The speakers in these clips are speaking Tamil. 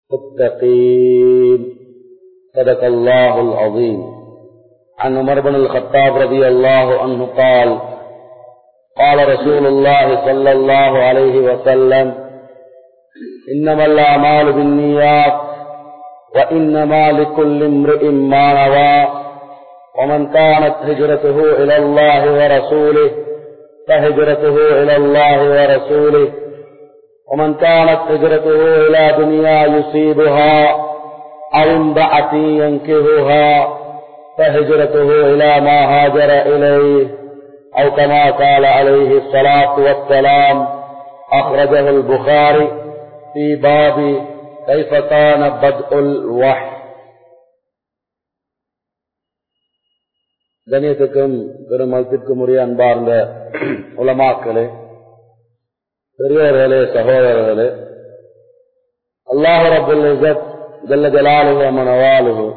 متقين صدق الله العظيم عن عمر بن الخطاب رضي الله عنه قال قال رسول الله صلى الله عليه وسلم إنما الأعمال بالنيات وإنما لكل امرئ ما نوى ومن كانت هجرته إلى الله ورسوله فهجرته إلى الله ورسوله ومن كانت هجرته إلى دنيا يصيبها أو امرأة ينكهها فهجرته إلى ما هاجر إليه أو كما قال عليه الصلاة والسلام أخرجه البخاري في باب كيف كان بدء الوحي கணியத்துக்கும் பெருமளத்திற்கும் உரிய அன்பார்ந்த உலமாக்களே பெரியவர்களே சகோதரர்களே அல்லாஹ் ரபுல் இசத் ஜல்ல ஜலாலுகு அமனவாலுகு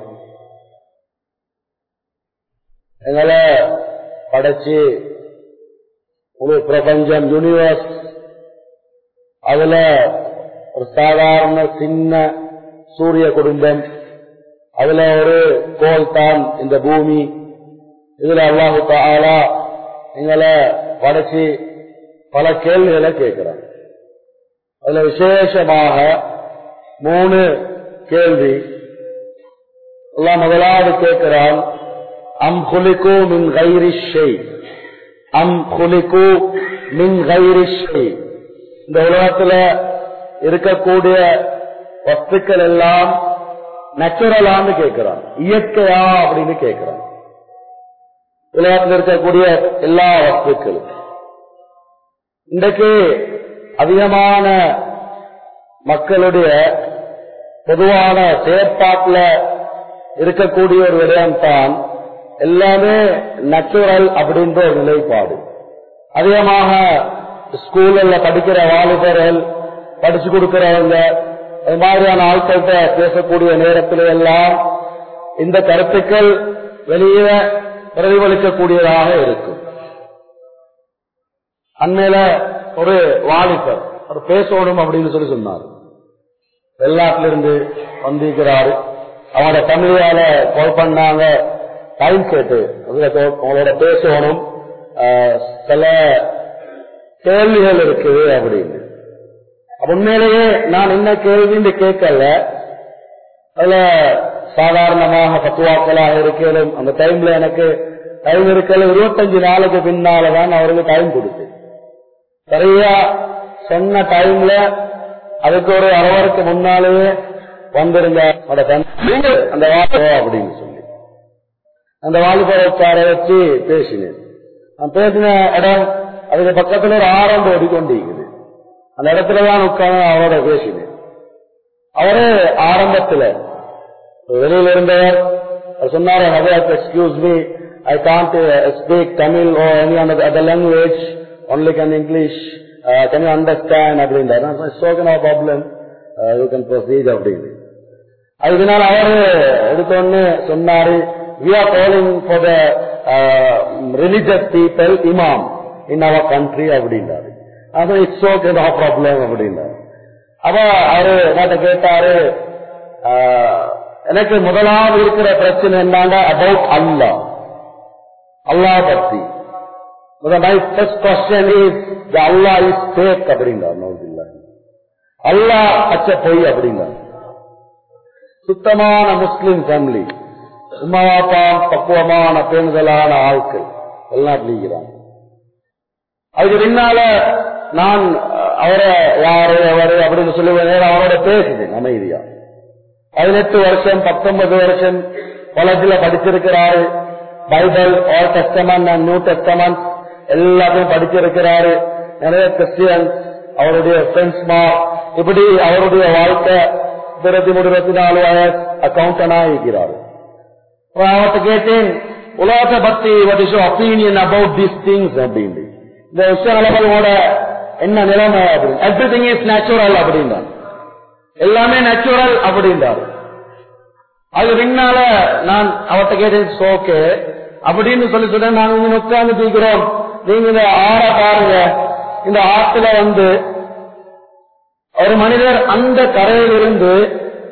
எங்களை படைச்சு ஒரு பிரபஞ்சம் யூனிவர்ஸ் அதுல ஒரு சாதாரண சின்ன சூரிய குடும்பம் அதுல ஒரு கோல் தான் இந்த பூமி இதுல அல்லாஹு தாலா எங்களை படைச்சு பல கேள்விகளை கேட்கிறாங்க அதுல விசேஷமாக மூணு கேள்வி எல்லாம் முதலாவது கேட்கிறான் அம் குலிக்கு மின் கைரிஷை அம் குலிக்கு மின் கைரிஷை இந்த உலகத்துல இருக்கக்கூடிய வஸ்துக்கள் எல்லாம் நேச்சுரலான்னு கேட்கிறான் இயற்கையா அப்படின்னு கேட்கிறான் உலகத்தில் இருக்கக்கூடிய எல்லா வஸ்துக்களும் இன்றைக்கு அதிகமான மக்களுடைய பொதுவான செயற்பாட்டில் இருக்கக்கூடிய ஒரு விடயம் தான் எல்லாமே நேச்சுரல் அப்படின்ற ஒரு நிலைப்பாடு அதிகமாக ஸ்கூல்ல படிக்கிற வாலிபர்கள் படிச்சு கொடுக்கிறவங்க அது மாதிரியான ஆட்கள்கிட்ட பேசக்கூடிய நேரத்தில் எல்லாம் இந்த கருத்துக்கள் வெளியே பிரதிபலிக்கக்கூடியதாக இருக்கும் அண்மையில ஒரு வாலிபர் ஒரு பேசணும் அப்படின்னு சொல்லி சொன்னார் வெளிநாட்டிலிருந்து வந்திருக்கிறாரு அவங்களோட தமிழால கால் பண்ணாங்க டைம் கேட்டு அதுல உங்களோட பேசணும் சில கேள்விகள் இருக்குது அப்படின்னு உண்மையிலேயே நான் என்ன கேள்வின்னு கேட்கல அதுல சாதாரணமாக பத்துவாக்களாக இருக்கலும் அந்த டைம்ல எனக்கு டைம் இருக்கல இருபத்தஞ்சு நாளுக்கு பின்னாலதான் அவருக்கு டைம் கொடுத்து சரியா சொன்ன டைம்ல அதுக்கு ஒரு அரவருக்கு முன்னாலேயே வந்திருந்த அந்த வாலிபர் அப்படின்னு சொல்லி அந்த வாலிபரக்கார வச்சு பேசினேன் நான் பேசின இடம் அதுக்கு பக்கத்துல ஒரு ஆரம்பம் ஓடிக்கொண்டிருக்குது அந்த இடத்துலதான் உட்கார்ந்து அவரோட பேசினேன் அவரு ஆரம்பத்துல வெளியில இருந்தவர் சொன்னாரு ஹதரத் excuse me I can't speak Tamil oh any other language only can English can you understand அப்படின்றாரு சோகன் ப்ராப்ளம் யூ கேன் ப்ரொசீட் அப்படின்னு அதுக்குனால அவரு எடுத்தோன்னு சொன்னாரு we are calling for the religious people இமாம் இன் அவர் கண்ட்ரி அப்படின்றாரு அது இட்ஸ் ஓகே நோ ப்ராப்ளம் அப்படின்றாரு அப்ப அவரு என்கிட்ட கேட்டாரு எனக்கு முதலாவது இருக்கிற பிரச்சனை என்னங்க அபவுட் அல்லா அல்லா பத்தி my first question is Allah is fake அப்படிங்கிறார் நவுதில்லா அல்லா பச்சை பொய் அப்படிங்கிறார் சுத்தமான முஸ்லிம் ஃபேமிலி உமாப்பா பக்குவமான பேணுதலான ஆட்கள் வெளிநாட்டில் அதுக்கு பின்னால நான் அவரை யாரு அவரு அப்படின்னு சொல்லுவேன் அவரோட பேசுதேன் அமைதியா பதினெட்டு வருஷம் பத்தொன்பது வருஷம் காலேஜில் படிச்சிருக்கிறாரு Bible old testament and new testament எல்லாத்தையும் படிச்சிருக்கிறாரு நிறைய கிறிஸ்டியன்ஸ் அவருடைய ஃப்ரெண்ட்ஸ்மா இப்படி அவருடைய வாழ்க்கை இருபத்தி மூணு இருபத்தி நாலு வயசு அக்கௌண்டனா இருக்கிறாரு அவர்கிட்ட கேட்டேன் உலகத்தை பத்தி what is opinion about these things அப்படின்னு இந்த விஷயங்களோட என்ன நிலைமை அப்படின்னு எவ்ரி திங் இஸ் நேச்சுரல் அப்படின்றார் எல்லாமே நேச்சுரல் அப்படின்றாரு அது பின்னால நான் அவர்கிட்ட கேட்டேன் ஓகே அப்படின்னு சொல்லி சொன்ன நாங்க இங்க உட்கார்ந்து தீக்கிறோம் நீங்க இந்த ஆற பாருங்க இந்த ஆத்துல வந்து ஒரு மனிதர் அந்த கரையிலிருந்து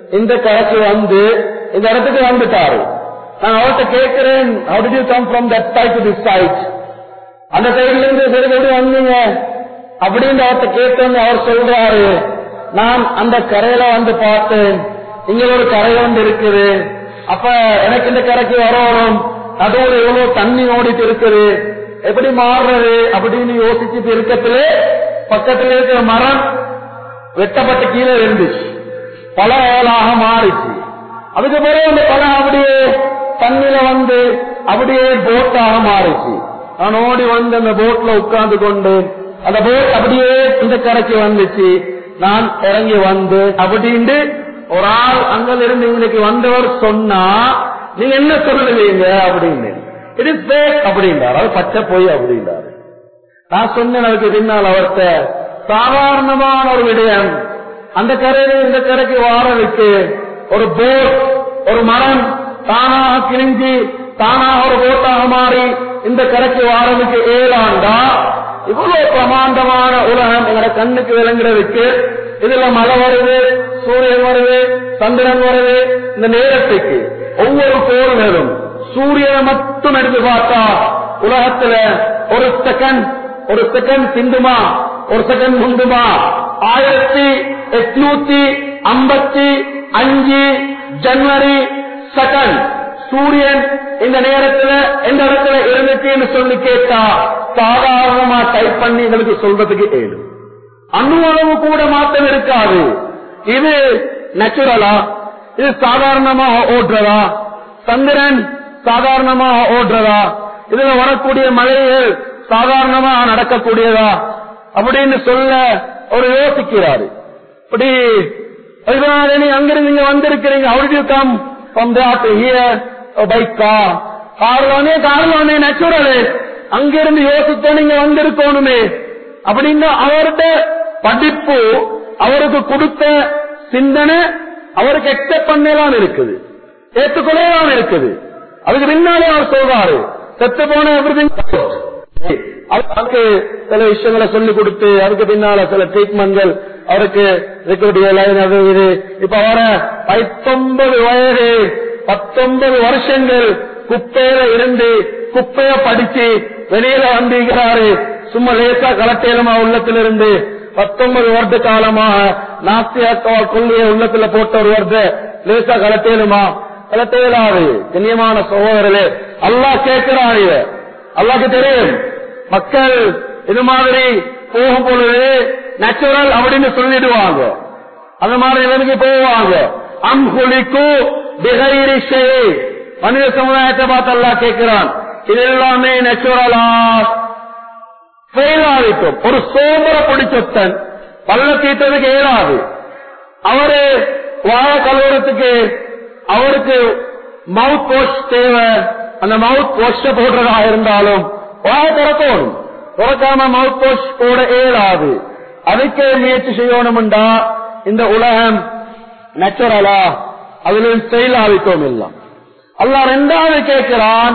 இந்த கரைக்கு வந்து இந்த இடத்துக்கு வந்துட்டாரு நான் அவர்கிட்ட கேட்கிறேன் how did you come from that side to this side அந்த சைடுல இருந்து சரி எப்படி வந்தீங்க அப்படின்னு அவர்கிட்ட கேட்டோன்னு அவர் சொல்றாரு நான் அந்த கரையில வந்து பார்த்தேன் இங்க ஒரு கரை ஒன்று இருக்குது அப்ப எனக்கு இந்த கரைக்கு வரணும் அதோட எவ்வளவு தண்ணி ஓடிட்டு இருக்குது எப்படி மாறுறது அப்படின்னு யோசிச்சுட்டு இருக்கத்துல பக்கத்துல இருக்கிற மரம் வெட்டப்பட்டு கீழே இருந்துச்சு பல ஏலாக மாறிச்சு அதுக்கு பிறகு அந்த பழம் அப்படியே தண்ணில வந்து அப்படியே போட்டாக மாறிச்சு நான் ஓடி வந்து அந்த போட்ல உட்கார்ந்து கொண்டு அந்த போட் அப்படியே இந்த கரைக்கு வந்துச்சு நான் இறங்கி வந்து அப்படின்னு ஒரு ஆள் அங்க இருந்து இன்னைக்கு வந்தவர் சொன்னா நீங்க என்ன சொல்லுவீங்க அப்படின்னு இட் இஸ் பேக் அப்படின்றார் அது பச்சை போய் அப்படின்றாரு நான் சொன்னேன் அதுக்கு பின்னால் அவர்கிட்ட சாதாரணமான ஒரு விடயம் அந்த கரையில இந்த கரைக்கு வாரதுக்கு ஒரு போட் ஒரு மரம் தானாக கிழிஞ்சி தானாக ஒரு போட்டாக மாறி இந்த கரைக்கு வாரதுக்கு ஏழாண்டா இவ்வளவு பிரமாண்டமான உலகம் எங்களோட கண்ணுக்கு விளங்குறதுக்கு இதுல மழை வருது சூரியன் வருது சந்திரன் வருது இந்த நேரத்துக்கு ஒவ்வொரு கோள்களும் சூரியனை மட்டும் எடுத்து பார்த்தா உலகத்துல ஒரு செகண்ட் ஒரு செகண்ட் சிந்துமா ஒரு செகண்ட் முந்துமா ஆயிரத்தி எட்நூத்தி ஐம்பத்தி அஞ்சு ஜனவரி செகண்ட் சூரியன் இந்த நேரத்துல எந்த இடத்துல இருந்துச்சுன்னு சொல்லி கேட்டா சாதாரணமா டைப் பண்ணி எங்களுக்கு சொல்றதுக்கு ஏழு அணு அளவு கூட மாற்றம் இருக்காது இது நேச்சுரலா இது சாதாரணமாக ஓடுறதா சந்திரன் சாதாரணமாக ஓடுறதா இதுல வரக்கூடிய மழைகள் சாதாரணமாக நடக்கக்கூடியதா அப்படின்னு சொல்ல ஒரு யோசிக்கிறாரு இப்படி நீ அங்கிருந்து இங்க வந்திருக்கிறீங்க how did you come from there to here by car கார்லோனே கார்லோனே நேச்சுரல் அங்கிருந்து யோசிச்சா நீங்க வந்திருக்கணுமே அப்படின்னு அவர்கிட்ட படிப்பு அவருக்கு கொடுத்த சிந்தனை அவருக்கு எக்ஸெப்ட் பண்ணலாம் இருக்குது ஏற்றுக்கொள்ளலாம் இருக்குது அதுக்கு பின்னாலே அவர் சொல்றாரு செத்து போன everything அவருக்கு சில விஷயங்களை சொல்லி கொடுத்து அதுக்கு பின்னால சில ட்ரீட்மெண்ட்கள் அவருக்கு இருக்கக்கூடிய லைன் அது இது இப்ப அவர பத்தொன்பது வயது பத்தொன்பது வருஷங்கள் குப்பையில இருந்து குப்பைய படிச்சு வெளியில வந்திருக்கிறாரு சும்மா லேசா கலட்டேலமா உள்ளத்திலிருந்து பத்தொன்பது வருட காலமாக நாஸ்தியா கொள்ளைய உள்ளத்துல போட்ட ஒரு வருட லேசா கலட்டேலுமா கலட்டேலாது கண்ணியமான சகோதரர்களே அல்லாஹ் கேட்கிறான் இத அல்லாஹ்க்கு தெரியும் மக்கள் இது மாதிரி போகும் பொழுது நேச்சுரல் அப்படின்னு சொல்லிடுவாங்க அந்த மாதிரி இவனுக்கு போவாங்க அம்ஹுலிக்கு பிகைரிஷே மனித சமுதாயத்தை பார்த்து அல்லாஹ் கேட்கிறான் இது எல்லாமே நேச்சுரலா செயலாவிக்கும் ஒரு சோதர பிடிச்சொத்தன் பல்ல தீட்டதுக்கு இயலாது அவரு வாழ கழுவுறதுக்கு அவருக்கு மவுத் வாஷ் தேவை அந்த மவுத் வாஷ போடுறதா இருந்தாலும் வாழ திறக்கணும் திறக்காம மவுத் வாஷ் போட இயலாது அதுக்கே முயற்சி செய்யணும்டா இந்த உலகம் நேச்சுரலா அதுல செயலாவிக்கும் இல்லை அல்லா ரெண்டாவது கேட்கிறான்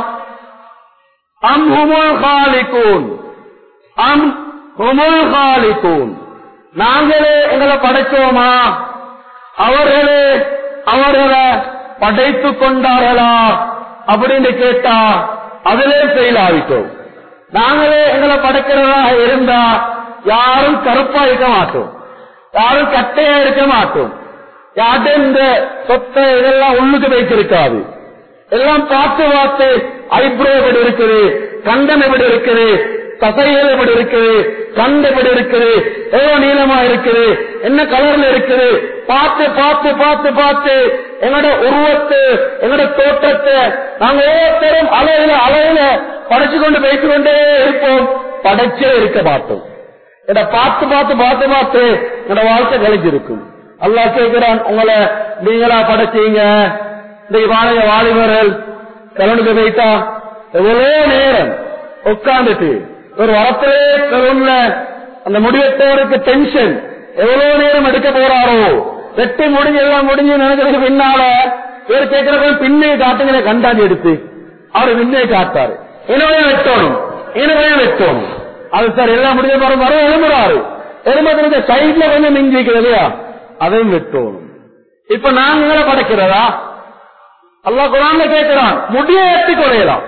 அம் ஹுமுல் காலிகூன் அம் ஹுமுல் காலிகூன் நாங்களே எங்களை படைச்சோமா அவர்களே அவர்களை படைத்துக் கொண்டார்களா அப்படின்னு கேட்டா அதிலே செயலாவிட்டோம் நாங்களே எங்களை படைக்கிறதா இருந்தா யாரும் கருப்பா இருக்க மாட்டோம் யாரும் கட்டையா இருக்க மாட்டோம் யார்ட்டும் இந்த சொத்தை இதெல்லாம் உள்ளுக்கு வைத்திருக்காது எல்லாம் பார்த்து பார்த்து ஐப்ரோ எப்படி இருக்குது கண்டம் எப்படி இருக்குது தசைகள் எப்படி இருக்குது கண் எப்படி இருக்குது எவ்வளவு நீளமா இருக்குது என்ன கலர்ல இருக்குது பார்த்து பார்த்து பார்த்து பார்த்து எங்களோட உருவத்தை எங்களோட தோற்றத்தை நாங்க ஒவ்வொருத்தரும் அலையில அலையில படைச்சு கொண்டு வைத்து கொண்டே இருப்போம் படைச்சே இருக்க மாட்டோம் இதை பார்த்து பார்த்து பார்த்து பார்த்து என்னோட வாழ்க்கை கழிஞ்சிருக்கும் அல்லா கேட்கிறான் உங்களை நீங்களா படைச்சீங்க இந்த வாழைய வாலிபர்கள் கலனுக்கு வைத்தா எவ்வளோ நேரம் உட்கார்ந்துட்டு ஒரு வரத்திலே கருண்ல அந்த முடிவெட்டவருக்கு டென்ஷன் எவ்வளவு நேரம் எடுக்க போறாரோ வெட்டி முடிஞ்சு எல்லாம் முடிஞ்சு நினைக்கிறதுக்கு பின்னால இவர் கேட்கிறப்ப பின்னே காட்டுங்கிற கண்டாடி எடுத்து அவர் பின்னே காட்டாரு இனவையும் வெட்டணும் இனவையும் வெட்டணும் அது சார் எல்லாம் முடிஞ்ச போற மரம் எழும்புறாரு எழும்புறது சைட்ல கொஞ்சம் மிஞ்சிக்கிறது இல்லையா அதையும் வெட்டணும் இப்ப நாங்களை படைக்கிறதா அல்லாஹ் குரான்ல கேட்கிறான் முடிய எட்டி கொலையலாம்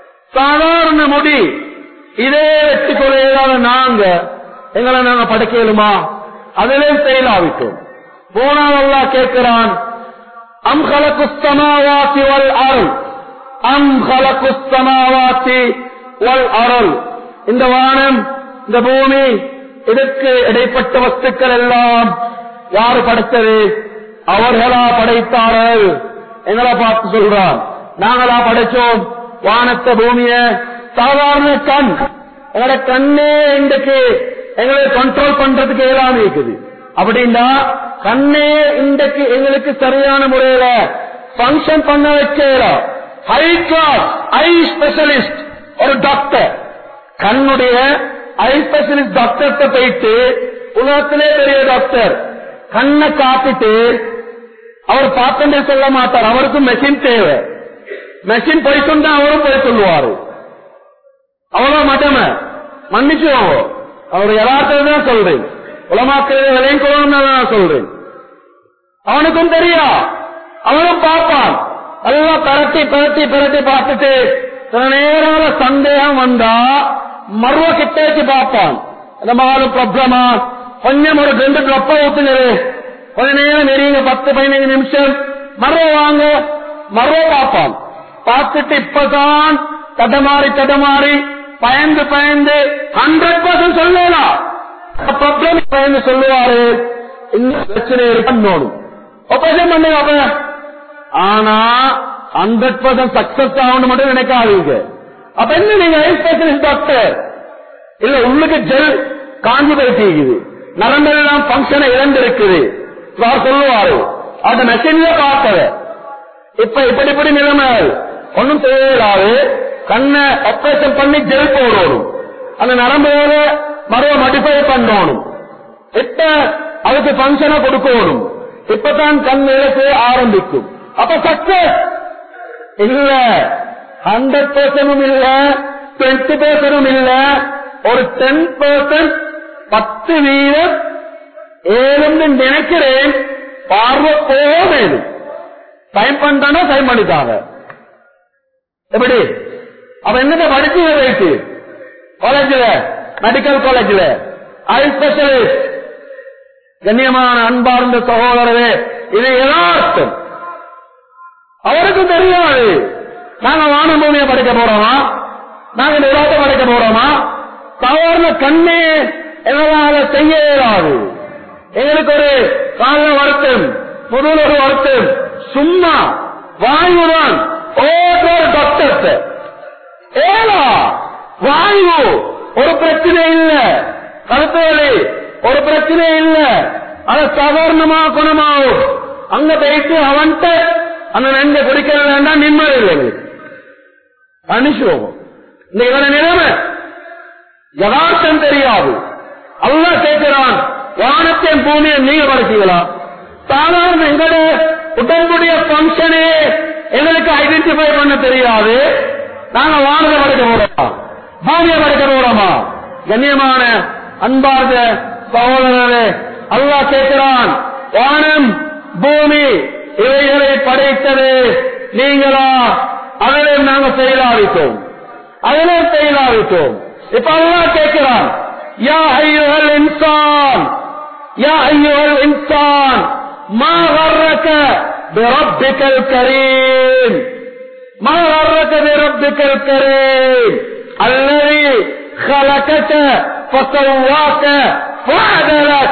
சாதாரண முடி இதே வெட்டி கொலையலாத நாங்க எங்களை நாங்க படைக்கலுமா அதிலே செயலாவிட்டோம் போனால் அல்லாஹ் கேட்கிறான் அம் خلق السماوات والارض அம் خلق السماوات والارض இந்த வானம் இந்த பூமி இதற்கு இடைப்பட்ட வஸ்துக்கள் எல்லாம் யாரு படைத்தது அவர்களா படைத்தார்கள் எங்களை பார்த்து சொல்றான் நாங்களா படைச்சோம் வானத்தை பூமிய சாதாரண கண் எங்களோட கண்ணே இன்றைக்கு எங்களை கண்ட்ரோல் பண்றதுக்கு இயலாம இருக்குது அப்படின்னா கண்ணே இன்றைக்கு எங்களுக்கு சரியான முறையில பங்கன் பண்ண வைக்கலாம் ஹை கிளாஸ் ஐ ஸ்பெஷலிஸ்ட் ஒரு டாக்டர் கண்ணுடைய ஐ ஸ்பெஷலிஸ்ட் டாக்டர்கிட்ட போயிட்டு உலகத்திலே பெரிய டாக்டர் கண்ணை காத்திட்டு அவர் பார்த்தே சொல்ல மாட்டார் அவருக்கு மெஷின் தேவை மெஷின் போய் சொன்னா அவரும் போய் சொல்லுவாரு அவ்வளவு மட்டம மன்னிச்சு அவர் யதார்த்தத்தை தான் சொல்றேன் உலமாக்கிறது விலையும் கொள்ளணும் நான் சொல்றேன் அவனுக்கும் தெரியா அவனும் பார்ப்பான் எல்லாம் பரட்டி பரட்டி பரட்டி பார்த்துட்டு சில நேரம் சந்தேகம் வந்தா மர்வ கிட்ட வச்சு பார்ப்பான் இந்த மாதிரி ப்ராப்ளமா கொஞ்சம் ஒரு ரெண்டு ட்ரப்ப ஊத்துனது கொஞ்ச நேரம் நெறியுங்க பத்து பதினைந்து நிமிஷம் மர்வ வாங்க மர்வ பார்ப்பான் பார்த்துட்டு இப்பதான் தடமாறி தடமாறி பயந்து பயந்து ஹண்ட்ரட் பர்சன்ட் சொல்லலாம் ப்ராப்ளம் பயந்து சொல்லுவாரு இன்னும் பிரச்சனை இருக்கணும் ஆபரேஷன் பண்ணுங்க அப்ப ஆனா ஹண்ட்ரட் பர்சன்ட் சக்சஸ் ஆகணும் மட்டும் நினைக்காதீங்க அப்ப என்ன நீங்க ஐ ஸ்பெஷலிஸ்ட் டாக்டர் இல்ல உள்ளுக்கு ஜெல் காஞ்சி போயிட்டு நரம்பெல்லாம் பங்கனை இழந்து இருக்குது அவர் சொல்லுவாரு அந்த மெஷின்ல பார்த்தத இப்ப இப்படி இப்படி நிலைமை ஒன்னும் தேவையில்லாது கண்ணை ஆபரேஷன் பண்ணி ஜெல் போடணும் அந்த நரம்போட மறுவ மடிஃபை பண்ணணும் இப்ப அதுக்கு பங்கனை கொடுக்கணும் இப்பதான் கண் இழப்பு ஆரம்பிக்கும் அப்ப சக்சஸ் இல்ல ஹண்ட்ரட் பர்சன்டும் இல்ல டுவெண்ட்டி பர்சன்டும் இல்ல ஒரு டென் பர்சன்ட் பத்து வீதம் ஏழும்னு நினைக்கிறேன் பார்வை போவேது சைன் பண்ணிட்டானா சைன் பண்ணிட்டாங்க எப்படி அவ என்னத படிச்சு வைத்து காலேஜ்ல மெடிக்கல் காலேஜ்ல ஐ ஸ்பெஷலிஸ்ட் கண்ணியமான அன்பார்ந்த சகோதரரே இது யதார்த்தம் அவருக்கும் தெரியாது நாங்க வானம் பூமியை படைக்க போறோமா நாங்க நிலத்தை படைக்க போறோமா சாதாரண கண்ணே எங்களால செய்ய இயலாது எங்களுக்கு ஒரு கால வருத்தம் முதல் ஒரு வருத்தம் சும்மா வாயுதான் ஒவ்வொரு டாக்டர் ஏலா வாயு ஒரு பிரச்சனை இல்ல கருத்து வலி ஒரு பிரச்சனை இல்ல அது சாதாரணமா குணமாகும் அங்க போயிட்டு அவன்கிட்ட அந்த நெஞ்ச குடிக்க வேண்டாம் நிம்மதி இல்லை எங்களுக்கு. அனுஷோகம் இந்த இவன நிலைமை யதார்த்தம் தெரியாது அல்லா கேட்கிறான் வானத்தையும் பூமியை நீங்க படைச்சீங்களா சாதாரண எங்களோட உடம்புடைய பங்கனே எங்களுக்கு ஐடென்டிஃபை பண்ண தெரியாது நாங்க வானத்தை படைக்க போறோமா பூமியை படைக்க போறோமா கண்ணியமான அன்பார்ந்த சகோதரரே அல்லாஹ் கேட்கிறான் வானம் பூமி இவைகளை படைத்தது நீங்களா அதிலும் நாங்க செயலாவிட்டோம் அதிலும் செயலாவிட்டோம் இப்ப அல்லாஹ் கேட்கிறான் யா ஐயுகள் இன்சான் யா ஐயுகள் இன்சான் ما غرك بربك الكريم ما غرك بربك الكريم الذي خلقك فسواك فعدلك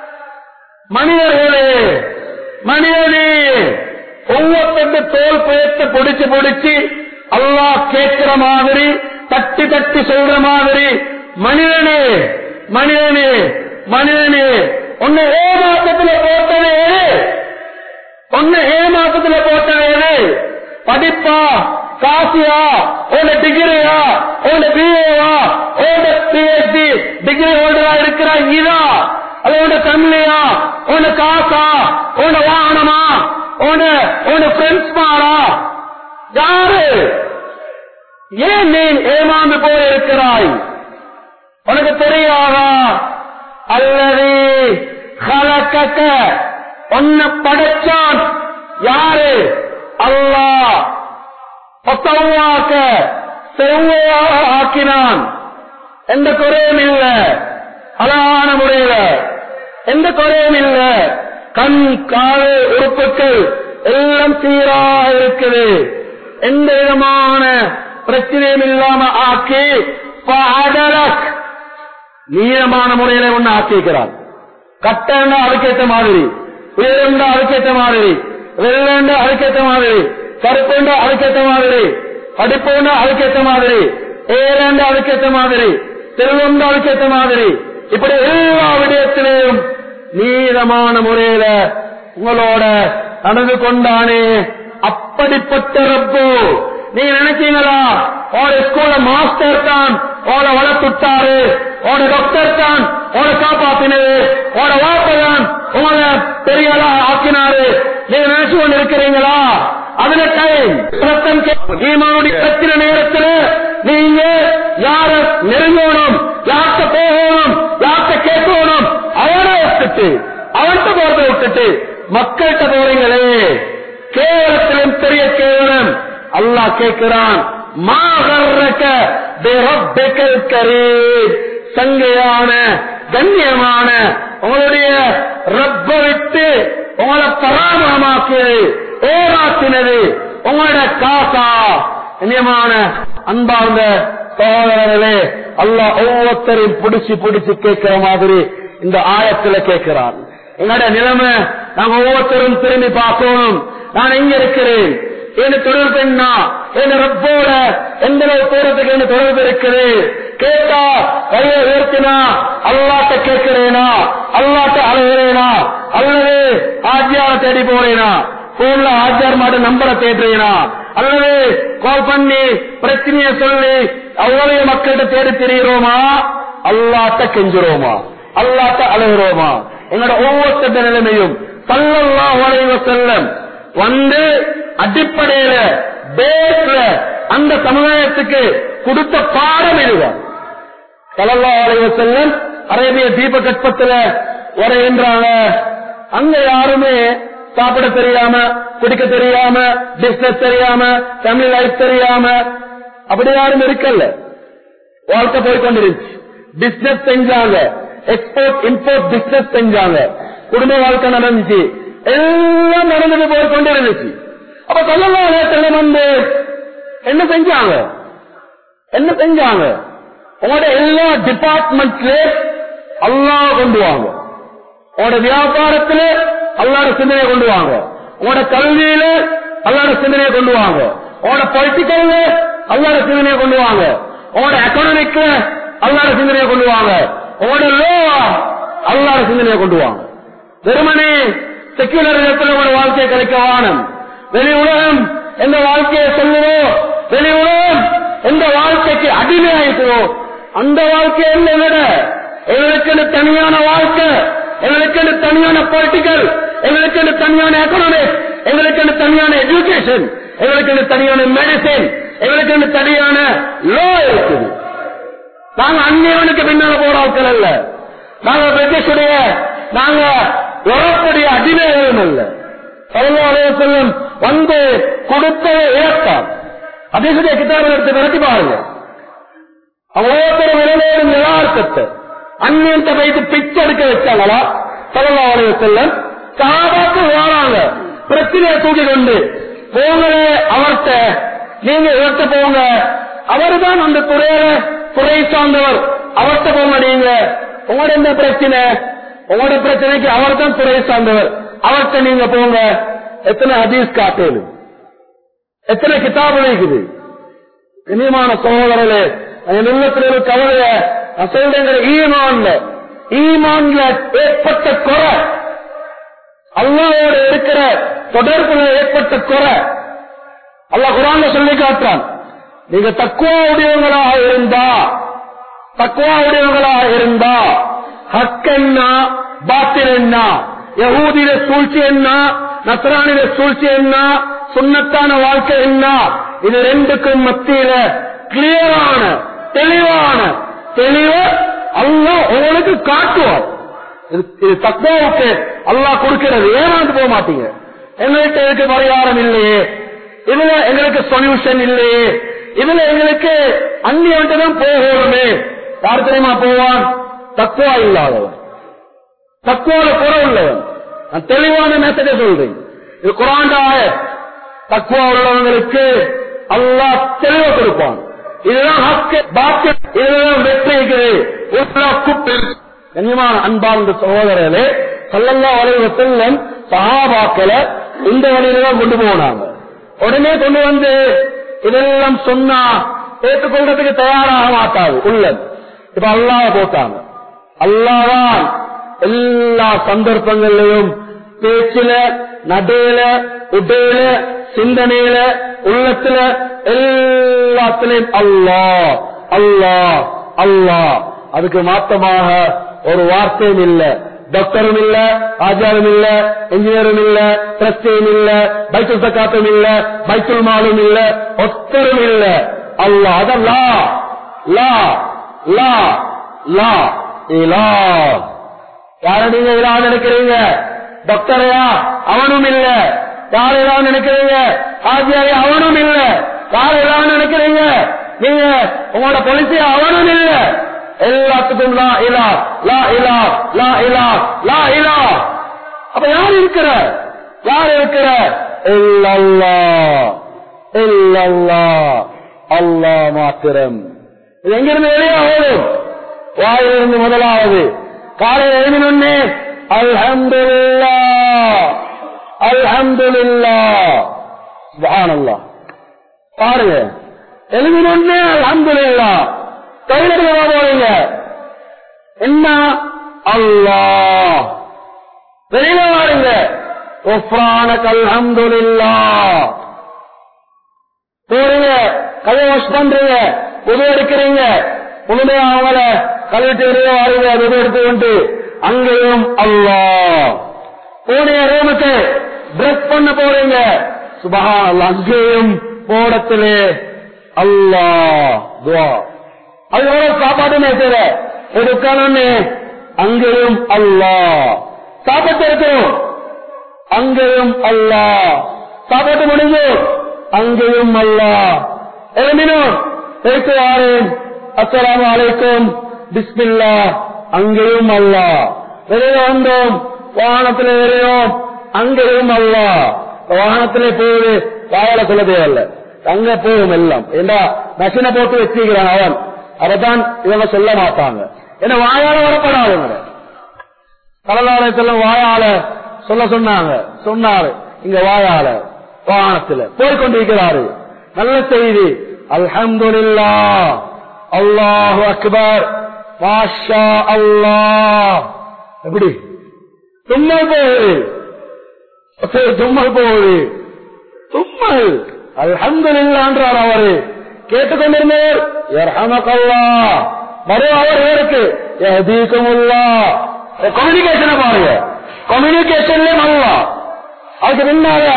மனிதர்களே மனிதனே ஒவ்வொருத்தண்டு தோல் பயத்தை பொடிச்சு பொடிச்சு அல்லாஹ் கேட்கிற மாதிரி தட்டி தட்டி சொல்ற மாதிரி மனிதனே மனிதனே மனிதனே உன்னை ஏமாற்றத்துல போட்டது எது உன்னை ஏமாற்றத்துல போட்டது எது படிப்பா காசியா உன டிகிரியா உன பிஏவா உன பிஹெச்டி டிகிரி ஹோல்டரா இருக்கிற இதா அல்ல ஃபேமிலியா உன காசா உன வாகனமா உன உன ஃப்ரெண்ட்ஸ் மாறா யாரு ஏன் நீ ஏமாந்து போயிருக்கிறாய் உனக்கு தெரியாதா அல்லது கலக்கக்க உன்னை படைச்சான் யாரு அல்லாஹ் பத்தவாக்க செவ்வையாக ஆக்கினான் எந்த குறையும் இல்ல அழகான முறையில எந்த குறையும் இல்ல கண் காது உறுப்புகள் எல்லாம் சீராக இருக்குது எந்த விதமான பிரச்சனையும் இல்லாம ஆக்கி பாடலக் நீளமான முறையில ஒண்ணு ஆக்கிக்கிறான் கட்டண்டா அதுக்கேற்ற மாதிரி உயரண்டா அதுக்கேற்ற மாதிரி வெள்ளண்டா அதுக்கேற்ற மாதிரி கருப்புண்டா அதுக்கேற்ற மாதிரி படிப்புண்டா அதுக்கேற்ற மாதிரி ஏழண்டா அதுக்கேற்ற மாதிரி செல்வம்டா அதுக்கேற்ற மாதிரி இப்படி எல்லா விடயத்திலையும் நீளமான முறையில உங்களோட நடந்து கொண்டானே அப்படிப்பட்ட ரப்பு நீங்க நினைச்சீங்களா ஓட ஸ்கூல்ல மாஸ்டர் தான் ஓட வளர்த்துட்டாரு ஓட டாக்டர் தான் ஓட காப்பாத்தினது ஓட வாப்பதான் உங்களை பெரியலா ஆக்கினாரு நீங்க நினைச்சு கொண்டு இருக்கிறீங்களா அதுல டைம் சத்தம் ஈமானுடைய பிரச்சனை நேரத்தில் நீங்க யார நெருங்கணும் யார்கிட்ட போகணும் யார்கிட்ட கேட்கணும் அவனை விட்டுட்டு அவன்கிட்ட போறத விட்டுட்டு மக்கள்கிட்ட போறீங்களே கேவலத்திலும் பெரிய கேவலம் அல்லாஹ் கேட்கிறான் மாகர்ரக பிரப்பிக்கல் கரீம் சங்கையான கண்ணியமான உங்களுடைய ரப்ப விட்டு உங்களை பராமரமாக்கியது ஏமாத்தினது உங்களோட காசா கண்ணியமான அன்பார்ந்த சகோதரர்களே அல்லாஹ் ஒவ்வொருத்தரையும் பிடிச்சு பிடிச்சு கேட்கிற மாதிரி இந்த ஆயத்துல கேட்கிறான் எங்களோட நிலைமை நாங்க ஒவ்வொருத்தரும் திரும்பி பார்க்கணும் நான் எங்க இருக்கிறேன் என்ன தொடர்பு என்ன என்ன ரப்போட எந்த அளவு தூரத்துக்கு என்ன தொடர்பு இருக்குது கேட்டா கையை உயர்த்தினா அல்லாட்ட கேட்கிறேனா அல்லாட்ட அழுகிறேனா அல்லது ஆஜியார தேடி போறேனா போன்ல ஆஜியார் மாட்ட நம்பரை தேடுறேனா அல்லது கால் பண்ணி பிரச்சனைய சொல்லி அவ்வளவு மக்கள்கிட்ட தேடி தெரிகிறோமா அல்லாட்ட கெஞ்சுறோமா அல்லாட்ட அழுகிறோமா எங்களோட ஒவ்வொருத்த நிலைமையும் சல்லல்லா வளைவ செல்லம் வந்து அடிப்படையில பேஸ்ல அந்த சமுதாயத்துக்கு கொடுத்த பாடம் இதுதான் சல்லல்லா வளைவ செல்லம் அரேபிய தீபகற்பத்துல வரைகின்றாங்க அங்க யாருமே சாப்பிட தெரியாம குடிக்க தெரியாம பிசினஸ் தெரியாம ஃபேமிலி லைஃப் தெரியாம அப்படி யாரும் இருக்கல்ல வாழ்க்கை போய் கொண்டிருந்துச்சு பிசினஸ் செஞ்சாங்க எக்ஸ்போர்ட் இம்போர்ட் பிசினஸ் செஞ்சாங்க குடும்ப வாழ்க்கை நடந்துச்சு எல்லாம் நடந்துட்டு போய் கொண்டு இருந்துச்சு அப்ப சொல்லலாம் வந்து என்ன செஞ்சாங்க என்ன செஞ்சாங்க உங்களோட எல்லா டிபார்ட்மெண்ட்ல அல்லாஹ் கொண்டு வாங்க உங்களோட வியாபாரத்துல அல்லாட சிந்தனையை கொண்டு வாங்க உங்களோட கல்வியில அல்லாட சிந்தனையை கொண்டு வாங்க உங்களோட பொலிட்டிக்கல்ல அல்லாட சிந்தனையை கொண்டு வாங்க உங்களோட எக்கனாமிக்ல அல்லாட சிந்தனையை கொண்டு வாங்க உங்களோட லோ அல்லாட சிந்தனையை கொண்டு வாங்க வெறுமனே செக்குலர் இடத்துல உங்களோட வாழ்க்கையை கிடைக்க வானம் வெளி உலகம் எந்த வாழ்க்கையை சொல்லுவோம் வெளி உலகம் எந்த வாழ்க்கைக்கு அடிமையாயிட்டோ அந்த வாழ்க்கை என்ன விட எங்களுக்கு தனியான வாழ்க்கை எங்களுக்கு தனியான பொலிட்டிக்கல் எங்களுக்கு தனியான எக்கனாமிக்ஸ் எங்களுக்கு தனியான எஜுகேஷன் எங்களுக்கு தனியான மெடிசின் எங்களுக்கு தனியான லோ இருக்குது நாங்க அந்நியவனுக்கு பின்னால போற ஆட்கள் அல்ல நாங்க பிரிட்டிஷுடைய நாங்க உறப்புடைய அடிமைகளும் அல்ல செல்லும் வந்து கொடுத்ததை இழப்பார் அதிசுடைய கிதாபில் எடுத்து விரட்டி பாருங்க ஒவ்வொருத்தரும் விளையாடும் யதார்த்தத்தை அந்நியத்தை வைத்து பிச்சை எடுக்க வச்சாங்களா சலவாலய செல்லம் சாபாக்கு வாராங்க பிரச்சனையை தூக்கி கொண்டு போங்களே அவர்கிட்ட நீங்க இவர்கிட்ட போங்க அவர்தான் அந்த துறையில துறை சார்ந்தவர் அவர்கிட்ட போங்க நீங்க உங்களோட என்ன பிரச்சனை உங்களோட பிரச்சனைக்கு அவர் தான் துறை சார்ந்தவர் அவர்கிட்ட நீங்க போங்க எத்தனை ஹதீஸ் காட்டேது எத்தனை கிதாபு இருக்குது இனிமான சகோதரர்களே என் உள்ளத்தில் ஒரு கவலைய நான் சொல்றேங்கிற ஈமான்ல ஈமான்ல ஏற்பட்ட குறை அல்லாவோட இருக்கிற தொடர்புல ஏற்பட்ட குறை அல்லா குரான்ல சொல்லி காட்டுறான் நீங்க தக்குவா உடையவங்களாக இருந்தா தக்குவா உடையவங்களாக இருந்தா ஹக் என்ன பாத்தில் என்ன யகூதியில சூழ்ச்சி என்ன நசரானில சூழ்ச்சி என்ன சுண்ணத்தான வாழ்க்கை என்ன இது ரெண்டுக்கும் மத்தியில கிளியரான தெளிவான தெளிவ அல்ல உங்களுக்கு காட்டுவார் இது தக்குவாவுக்கு அல்லாஹ் கொடுக்கிறது ஏமாந்து போக மாட்டீங்க எங்கள்கிட்ட இதுக்கு பரிகாரம் இல்லையே இதுல எங்களுக்கு சொல்யூஷன் இல்லையே இதுல எங்களுக்கு அந்நியன்ட்டு தான் போகணுமே யார் தெரியுமா போவான் தக்குவா இல்லாதவன் தக்குவால குறை உள்ளவன் நான் தெளிவான மெசேஜ சொல்றேன் இது குரான் ஆயத் தக்குவா உள்ளவங்களுக்கு அல்லாஹ் தெளிவ கொடுப்பான் இதுதான் ஹக்கு பாக்கியம் இதுதான் வெற்றி இருக்குது இதுதான் குப்பு கண்ணியமான அன்பார்ந்த சகோதரர்களே சல்லல்லா வளைவ செல்லம் சஹாபாக்களை இந்த வழியில தான் கொண்டு போனாங்க உடனே கொண்டு வந்து இதெல்லாம் சொன்னா ஏற்றுக்கொள்றதுக்கு தயாராக மாட்டாது உள்ளது இப்ப அல்லாஹ் போட்டாங்க அல்லாதான் எல்லா சந்தர்ப்பங்களிலும் பேச்சில நடுல உடையில சிந்தனையில உள்ளத்துல எல்லாத்திலையும் அல்லாஹ் அல்லாஹ் அல்லாஹ் அதுக்கு மாத்தமாக ஒரு வார்த்தையும் இல்ல டாக்டரும் இல்ல ஆச்சாரம் இல்ல இன்ஜினியரும் இல்ல டிரஸ்டியும் இல்ல பைத்துல் சக்காத்தும் இல்ல பைத்துல் மாலும் இல்ல ஒத்தரும் இல்ல அல்லாஹ் அதல்லா லா லா லா இலா யார நீங்க இலா நினைக்கிறீங்க டாக்டரையா அவனும் இல்ல யார் இலா நினைக்கிறீங்க ஆஜியாரி அவனும் இல்ல யார் இலா நினைக்கிறீங்க நீங்க உங்களோட பொலிசி அவனும் இல்ல எல்லாத்துக்கும் லா இலா லா இலா லா இலா லா இலா அப்ப யார் இருக்கிற யார் இருக்கிற இல்லல்லா இல்லல்லா அல்லா மாத்திரம் இது எங்கிருந்து வெளியே ஓடும் வாயிலிருந்து முதலாவது காலையில் எழுதினொன்னே அல்ஹம்துலில்லா அல்ஹம்துலில்லா சுப்ஹானல்லாஹ் பாருங்க எழுதினொன்னே அல்ஹம்துலில்லா கையில் போறீங்க என்ன அல்லாஹ் வெளியில வாருங்க ஒஃப்ரானக் அல்ஹம்துலில்லாஹ் போறீங்க கையை வாஷ் பண்றீங்க உதவி எடுக்கிறீங்க முழுமையா அவங்கள கழுவிட்டு வெளியே வாருங்க உதவி எடுத்து கொண்டு அங்கேயும் அல்லாஹ் போனீங்க ரூமுக்கு பிரஷ் பண்ண போறீங்க சுபஹா அல்லாஹ் அங்கேயும் போடத்திலே அல்லாஹ் துவா அது எவ்வளவு சாப்பாடு நேற்று எடுக்கணும்னு அங்கேயும் அல்லாஹ் சாப்பாட்டு இருக்கணும் அங்கேயும் அல்லாஹ் சாப்பாட்டு முடிஞ்சு அங்கேயும் அல்லாஹ் எழுமினும் பேச்சு வாரேன் அஸ்ஸலாமு அலைக்கும் பிஸ்மில்லா அங்கேயும் அல்லாஹ் வெளியே வந்தோம் வாகனத்தில் ஏறியோம் அங்கேயும் அல்லாஹ் வாகனத்திலே போகுது வாயால சொல்ல தேவையில்ல அங்க போகும் எல்லாம் ஏண்டா மெஷினை போட்டு வச்சிருக்கிறான் அவன் அதைத்தான் இவங்க சொல்ல மாட்டாங்க ஏன்னா வாயால வரப்படாதுங்க கலலாலை செல்லும் வாயால சொல்ல சொன்னாங்க சொன்னாரு இங்க வாயால வாகனத்துல போய்கொண்டிருக்கிறாரு நல்ல செய்தி அல்ஹம்துலில்லா அல்லாஹு அக்பர் மாஷா அல்லாஹ் எப்படி தும்மல் போகுது சரி, தும்மல் போகுது தும்மல் அல்ஹம்துலில்லான்றார் அவரு கேட்டுக்கொண்டிருந்தவர் யர்ஹமகல்லா மறு அவர் இவருக்கு யஹ்தீகுமுல்லா கம்யூனிகேஷனை பாருங்க கம்யூனிகேஷன்ல நல்லா அதுக்கு பின்னால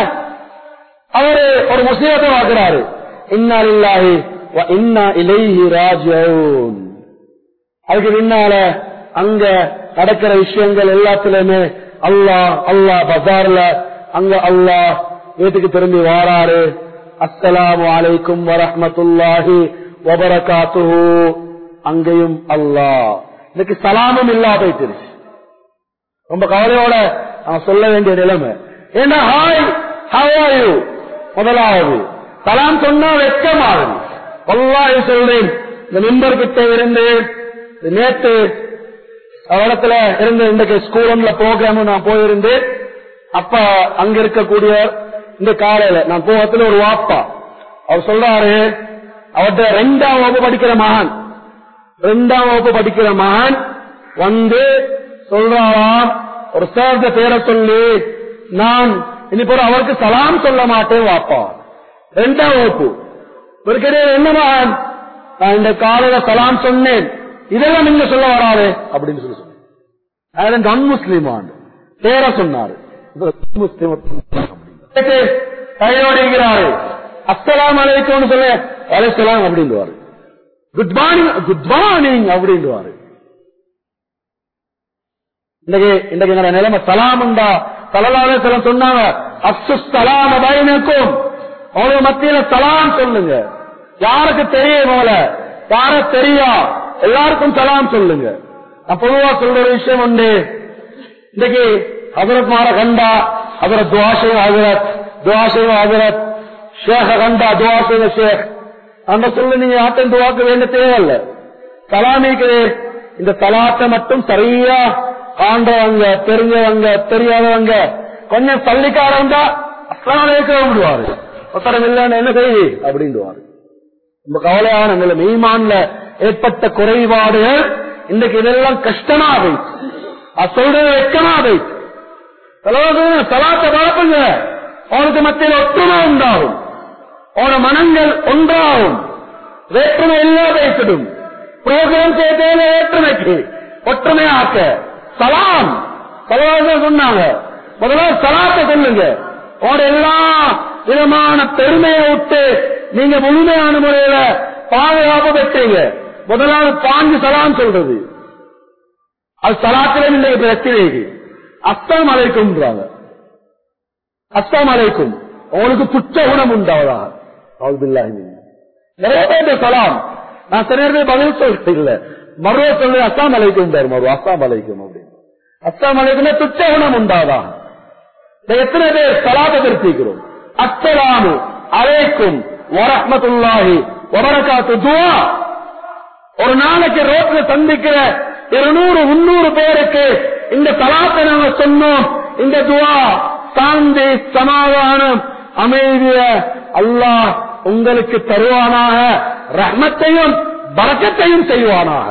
அவரு ஒரு முஸ்லீமத்தை பார்க்கிறாரு இன்னா லில்லாஹி வ இன்னா இலைஹி ராஜிஊன் அதுக்கு பின்னால அங்க நடக்கிற விஷயங்கள் எல்லாத்திலுமே அல்லாஹ் அல்லாஹ் பஜார்ல அங்க அல்லாஹ் வீட்டுக்கு திரும்பி வாராரு அஸ்ஸலாமு அலைக்கும் வரஹ்மத்துல்லாஹி வபரகாத்துஹு அங்கேயும் அல்லாஹ் இன்னைக்கு சலாமும் இல்லா போயிட்டு ரொம்ப கவலையோட நான் சொல்ல வேண்டிய நிலைமை ஏன்னா ஹாய் ஹவ் ஆர் யூ முதலாவது சலாம் சொன்னா வெட்கமாகுது வல்லாஹி சொல்றேன் இந்த மிம்பர் கிட்ட இருந்து இது நேத்து அவலத்துல இருந்து இன்றைக்கு ஸ்கூல்ல ப்ரோக்ராம் நான் போயிருந்து அப்ப அங்க இருக்கக்கூடிய இந்த காலையில நான் போகத்துல ஒரு வாப்பா அவர் சொல்றாரு அவர்கிட்ட ரெண்டாம் வகுப்பு படிக்கிற மகன் ரெண்டாம் வகுப்பு படிக்கிற மகன் வந்து சொல்றாராம் ஒரு சேர்ந்த பேரை சொல்லி நான் இனிப்போ அவருக்கு சலாம் சொல்ல மாட்டேன் வாப்பா ரெண்டாம் வகுப்பு இவருக்கிடையே என்ன மகன் நான் இந்த காலையில சலாம் சொன்னேன் இதெல்லாம் நீங்க சொல்ல வராது அப்படின்னு சொல்லி சொன்னேன் அதான் நன் முஸ்லீமான் பேரை சொன்னாரு இது முஸ்லீம் கையோடு இருக்கிறாரு அஸ்ஸலாம் அலைக்கும் சொல்ல அலைசலாம் அப்படின்வாரு குட் மார்னிங் குட் மார்னிங் அப்படின்வாரு இன்னைக்கு இன்னைக்கு எங்க நிலைமை சலாமுண்டா தலலாவே சில சொன்னாங்க அப்சு சலாம் பயனுக்கும் அவங்களுக்கு மத்தியில சலாம் சொல்லுங்க யாருக்கு தெரியும் போல யார தெரியா எல்லாருக்கும் சலாம் சொல்லுங்க நான் பொதுவா சொல்ற ஒரு விஷயம் உண்டு இன்னைக்கு ஹசரத் மார கண்டா ஹசரத் துவாசையும் ஹசரத் துவாசையும் ஹசரத் ஷேக கண்டா துவாசையும் ஷேக் அந்த சொல்ல நீங்க யார்ட்டும் துவாக்க வேண்டிய தேவையில்ல சலாமிக்கு இந்த தலாத்தை மட்டும் சரியா காண்றவங்க தெரிஞ்சவங்க தெரியாதவங்க கொஞ்சம் தள்ளிக்காரவங்க அஸ்லாமலேக்க விடுவாரு ஒத்தரம் இல்லைன்னு என்ன செய்தி அப்படின்டுவாரு ரொம்ப கவலையான நிலைமை ஈமான்ல ஏற்பட்ட குறைபாடுகள் இன்றைக்கு இதெல்லாம் கஷ்டமா போயிடுச்சு அது சொல்றது வெக்கமா போயிடுச்சு சலாத்தை பழப்புங்க அவனுக்கு மத்தியில் ஒற்றுமை உண்டாகும் அவன மனங்கள் ஒன்றாகும் வேற்றுமை இல்லாத வைத்திடும் புரோகிராம் செய்தே வேற்றுமைக்கு ஒற்றுமையாக்க சலாம் சலாம் சொன்னாங்க முதல்ல சலாத்தை சொல்லுங்க அவட எல்லா விதமான பெருமையை விட்டு நீங்க முழுமையான முறையில பாதுகாப்பு பெற்றீங்க முதலாவது பாஞ்சு சலாம் சொல்றது அது சலாத்திலே இன்றைக்கு பிரச்சனை அஸ்லாம் அலைக்கும்ன்றாங்க அஸ்லாம் அலைக்கும் உங்களுக்கு துச்ச குணம் உண்டாவதா நிறைய பேர் சலாம் நான் சில பேர் பதில் சொல்றது இல்ல மறுவ சொல்லு அஸ்லாம் அலைக்கும் மறு அஸ்லாம் அலைக்கும் அப்படின்னு அஸ்லாம் அலைக்கும் துச்ச குணம் உண்டாவதா எத்தனை பேர் சலாத்தை திருத்திக்கிறோம் அஸ்ஸலாமு அலைக்கும் வரஹ்மத்துல்லாஹி வபரகாத்து துவா ஒரு நாளைக்கு ரோட்ல சந்திக்கிற இருநூறு முன்னூறு பேருக்கு இந்த சலாத்தை நாங்க சொன்னோம் இந்த துவா சாந்தி சமாதானம் அமைதிய அல்லாஹ் உங்களுக்கு தருவானாக ரஹ்மத்தையும் பறக்கத்தையும் செய்வானாக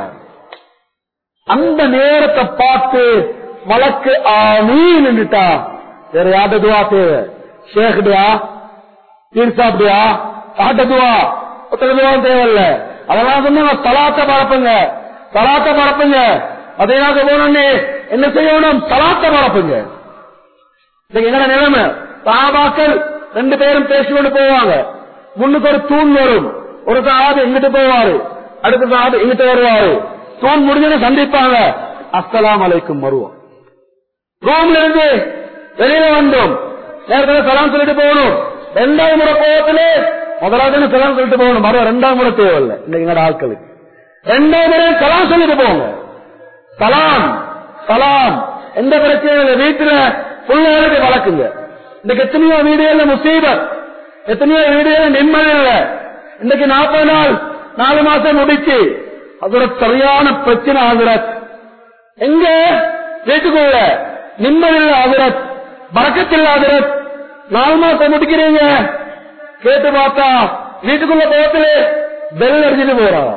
அந்த நேரத்தை பார்த்து வழக்கு ஆமீன் நின்றுட்டா வேற யார்ட்ட துவா தேவை ஷேக்டியா தீர்சாப்டியா யார்ட்ட துவா ஒருத்தர் துவா தேவையில்ல அதெல்லாம் சொன்னாங்க சலாத்த பரப்புங்க சலாத்த பரப்புங்க அதேதாக போனோடனே என்ன செய்யணும் சலாத்த பரப்புங்க இன்னைக்கு என்ன நிலைமை சாபாக்கள் ரெண்டு பேரும் பேசிக்கொண்டு போவாங்க முன்னுக்கு ஒரு தூண் வரும் ஒரு சாது இங்கிட்டு போவாரு அடுத்த சாது இங்கிட்டு வருவாரு தூண் முடிஞ்சது சந்திப்பாங்க அஸ்ஸலாம் அலைக்கும் வருவோம் ரூம்ல இருந்து வெளியில வந்தோம் நேரத்தில் சலாம் சொல்லிட்டு போகணும் ரெண்டாவது முறை போகத்திலே முதலாவது சலாம் சொல்லிட்டு போகணும் மறு ரெண்டாவது முறை தேவையில்லை இன்னைக்கு எங்கட ஆட்களுக்கு ரெண்டாவது முறை சலாம் சொல்லிட்டு போங்க சலாம் சலாம் எந்த பிரச்சனையும் இல்லை வீட்டுல பிள்ளைகளுக்கு வளர்க்குங்க இன்னைக்கு எத்தனையோ வீடுகள்ல முசீபத் எத்தனையோ வீடுகள் நிம்மதி இல்ல இன்னைக்கு நாற்பது நாள் நாலு மாசம் முடிச்சு அதோட சரியான பிரச்சனை ஆகுரத் எங்க வீட்டுக்குள்ள நிம்மதி இல்ல ஆகுரத் பறக்கத்தில் ஆகுரத் நாலு மாசம் முடிக்கிறீங்க கேட்டு பார்த்தா வீட்டுக்குள்ள போகத்துல பெல் அடிச்சுட்டு போறான்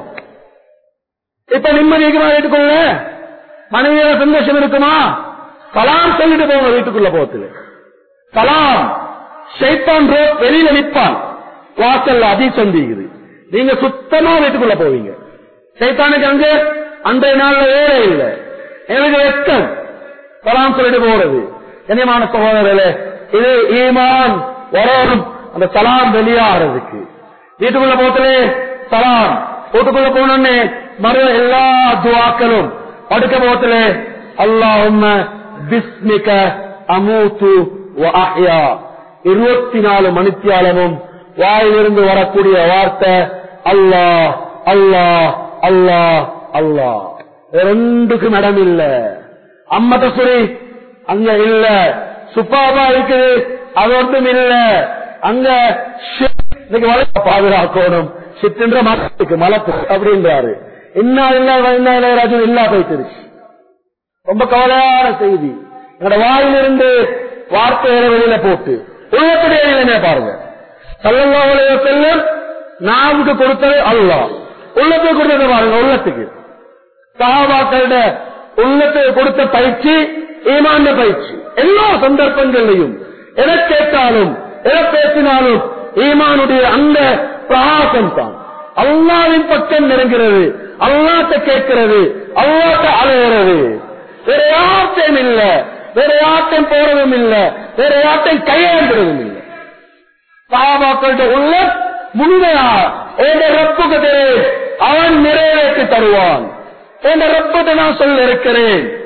இப்ப நிம்மதி இருக்குமா வீட்டுக்குள்ள மனைவியோட சந்தோஷம் இருக்குமா சலாம் சொல்லிட்டு போங்க வீட்டுக்குள்ள போகத்துல சலாம் ஷைத்தான் ரோட் வெளியில நிற்பான் வாசல்ல அதி சந்திக்குது நீங்க சுத்தமா வீட்டுக்குள்ள போவீங்க சைத்தானுக்கு அங்க அன்றைய நாள்ல வேலை இல்லை எனக்கு வெட்கம் சலாம் சொல்லிட்டு போறது கண்ணியமான சகோதரர்களே இது ஈமான் வரோரும் அந்த சலாம் வெளியாகிறதுக்கு வீட்டுக்குள்ள போகத்திலே சலாம் வீட்டுக்குள்ள போனோடனே மறு எல்லா துவாக்களும் படுக்க போகத்திலே அல்லாஹும்ம பிஸ்மிக அமூத்து வ அஹ்யா இருபத்தி நாலு மணித்தியாலமும் வாயிலிருந்து வரக்கூடிய வார்த்தை அல்லாஹ் அல்லாஹ் அல்லாஹ் அல்லாஹ் ரெண்டுக்கும் இடம் இல்ல அம்மதசுரி அங்க இல்ல சுப்பாபா இருக்குது அது ஒன்றும் இல்ல அங்க ஷிட் இன்னைக்கு வளர்க்க பாதுகாக்கணும் சித்துன்ற மலத்துக்கு மலத்துக்கு அப்படின்றாரு இன்னா இல்ல இன்னா இளையராஜு இல்லா போயிட்டு ரொம்ப கவலையான செய்தி என்னோட வாயிலிருந்து வார்த்தைகளை வெளியில போட்டு உள்ளத்துடைய நிலைமை பாருங்க சல்லல்லாஹுடைய செல்லும் நாவுக்கு கொடுத்தது அல்லாஹ் உள்ளத்துக்கு கொடுத்தது பாருங்க உள்ளத்துக்கு சகாபாக்களோட உள்ளத்துக்கு கொடுத்த பயிற்சி ஈமாண்ட பயிற்சி எல்லா சந்தர்ப்பங்களையும் எதை கேட்டாலும் எதை பேசினாலும் ஈமானுடைய அந்த பிரகாசம் தான் அல்லாவின் பக்கம் நெருங்கிறது அல்லாட்ட கேட்கிறது அல்லாட்ட அலைகிறது வேற யார்ட்டையும் இல்ல வேற யார்ட்டையும் போறதும் இல்ல வேற யார்ட்டையும் கையாண்டுறதும் இல்லை சாபாக்കളുടെ உள்ள முழுமையா என் ரப்புக்கு தெரியும் அவன் நிறைவேற்றி தருவான் என் ரப்பத்தை நான் சொல்ல இருக்கிறேன்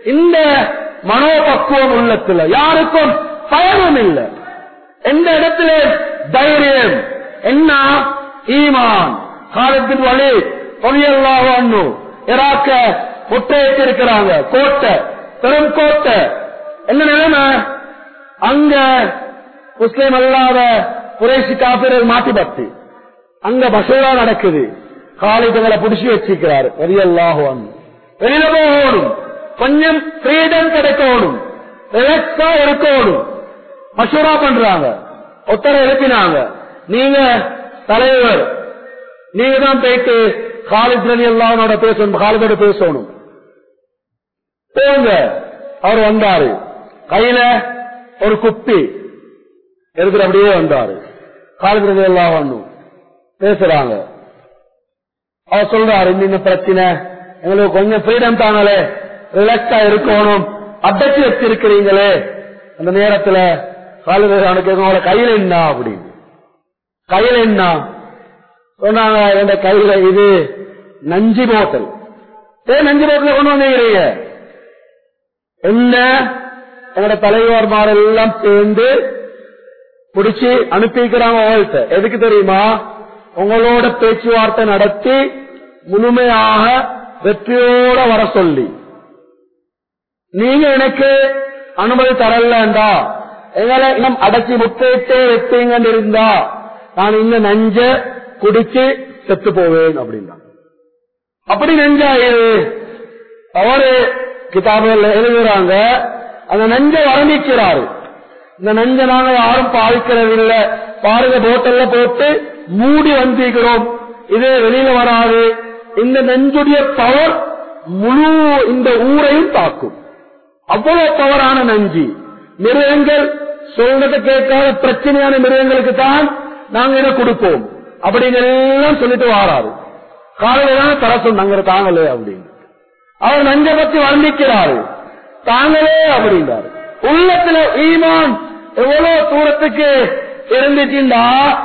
இந்த மனோபக்குவம் உள்ளத்துல யாருக்கும் பயமும் இல்லை எந்த இடத்துல தைரியம் என்ன ஈமான் காலத்தின் வழி பொலியல்லாக ஒண்ணு இராக்க முட்டையிட்டிருக்கிறாங்க கோட்டை பெரும் கோட்டை என்ன நிலைமை அங்க முஸ்லிம் அல்லாத குறைசி காப்பிரர் மாட்டி பத்து அங்க மசோதா நடக்குது காலிதங்களை புடிச்சு வச்சிருக்கிறாரு பெரியல்லாக ஒண்ணு வெளியில போகணும் கொஞ்சம் ஃப்ரீடம் கிடைக்கணும் ரிலாக்ஸா இருக்கணும் மசூரா பண்றாங்க ஒத்தரை எழுப்பினாங்க நீங்க தலைவர் நீங்க தான் போயிட்டு காலித் ரவி அல்லாவோட பேசணும் காலிதோட பேசணும் போங்க அவர் வந்தாரு கையில ஒரு குப்பி எடுத்துட்டு அப்படியே வந்தாரு காலித் ரவி அல்லா ஒண்ணும் பேசுறாங்க அவர் சொல்றாரு இந்த பிரச்சனை எங்களுக்கு கொஞ்சம் ஃப்ரீடம் தாங்களே ரிலாக்ஸா இருக்கணும் அடைச்சி வச்சிருக்கிறீங்களே அந்த நேரத்துல காலிதனுக்கு உங்களோட கையில என்ன அப்படின்னு கையில என்ன சொன்னாங்க என் கையில இது நஞ்சி போத்தல் ஏ நஞ்சி போத்தல கொண்டு வந்தீங்க என்ன எங்களோட தலைவர்மார் எல்லாம் சேர்ந்து பிடிச்சி அனுப்பிக்கிறாங்க உங்கள்கிட்ட எதுக்கு தெரியுமா உங்களோட பேச்சுவார்த்தை நடத்தி முழுமையாக வெற்றியோட வர சொல்லி நீங்க எனக்கு அனுமதி தரலண்டா எங்களை இன்னும் அடைச்சி முட்டையிட்டே வைப்பீங்கன்னு இருந்தா நான் இந்த நஞ்ச குடிச்சு செத்து போவேன் அப்படின்னா அப்படி நெஞ்சாயிரு அவரு கிதாபுகள் எழுதுறாங்க அந்த நஞ்சை வர்ணிக்கிறாரு இந்த நஞ்சை நாங்க யாரும் பாதிக்கிறதில்லை பாருங்க போட்டல்ல போட்டு மூடி வந்திருக்கிறோம் இது வெளியில வராது இந்த நஞ்சுடைய பவர் முழு இந்த ஊரையும் தாக்கும் அவ்வளவு பவரான நஞ்சி மிருகங்கள் சொல்றதை கேட்காத பிரச்சனையான மிருகங்களுக்கு தான் நாங்க இதை கொடுப்போம் அப்படின்னு எல்லாம் சொல்லிட்டு வாராரு காலையில தான் தர சொன்னாங்க தாங்களே அப்படின்னு அவர் நஞ்சை பத்தி வர்ணிக்கிறாரு தாங்களே அப்படின்றாரு உள்ளத்துல ஈமான் எவ்வளவு தூரத்துக்கு இருந்துச்சுண்டா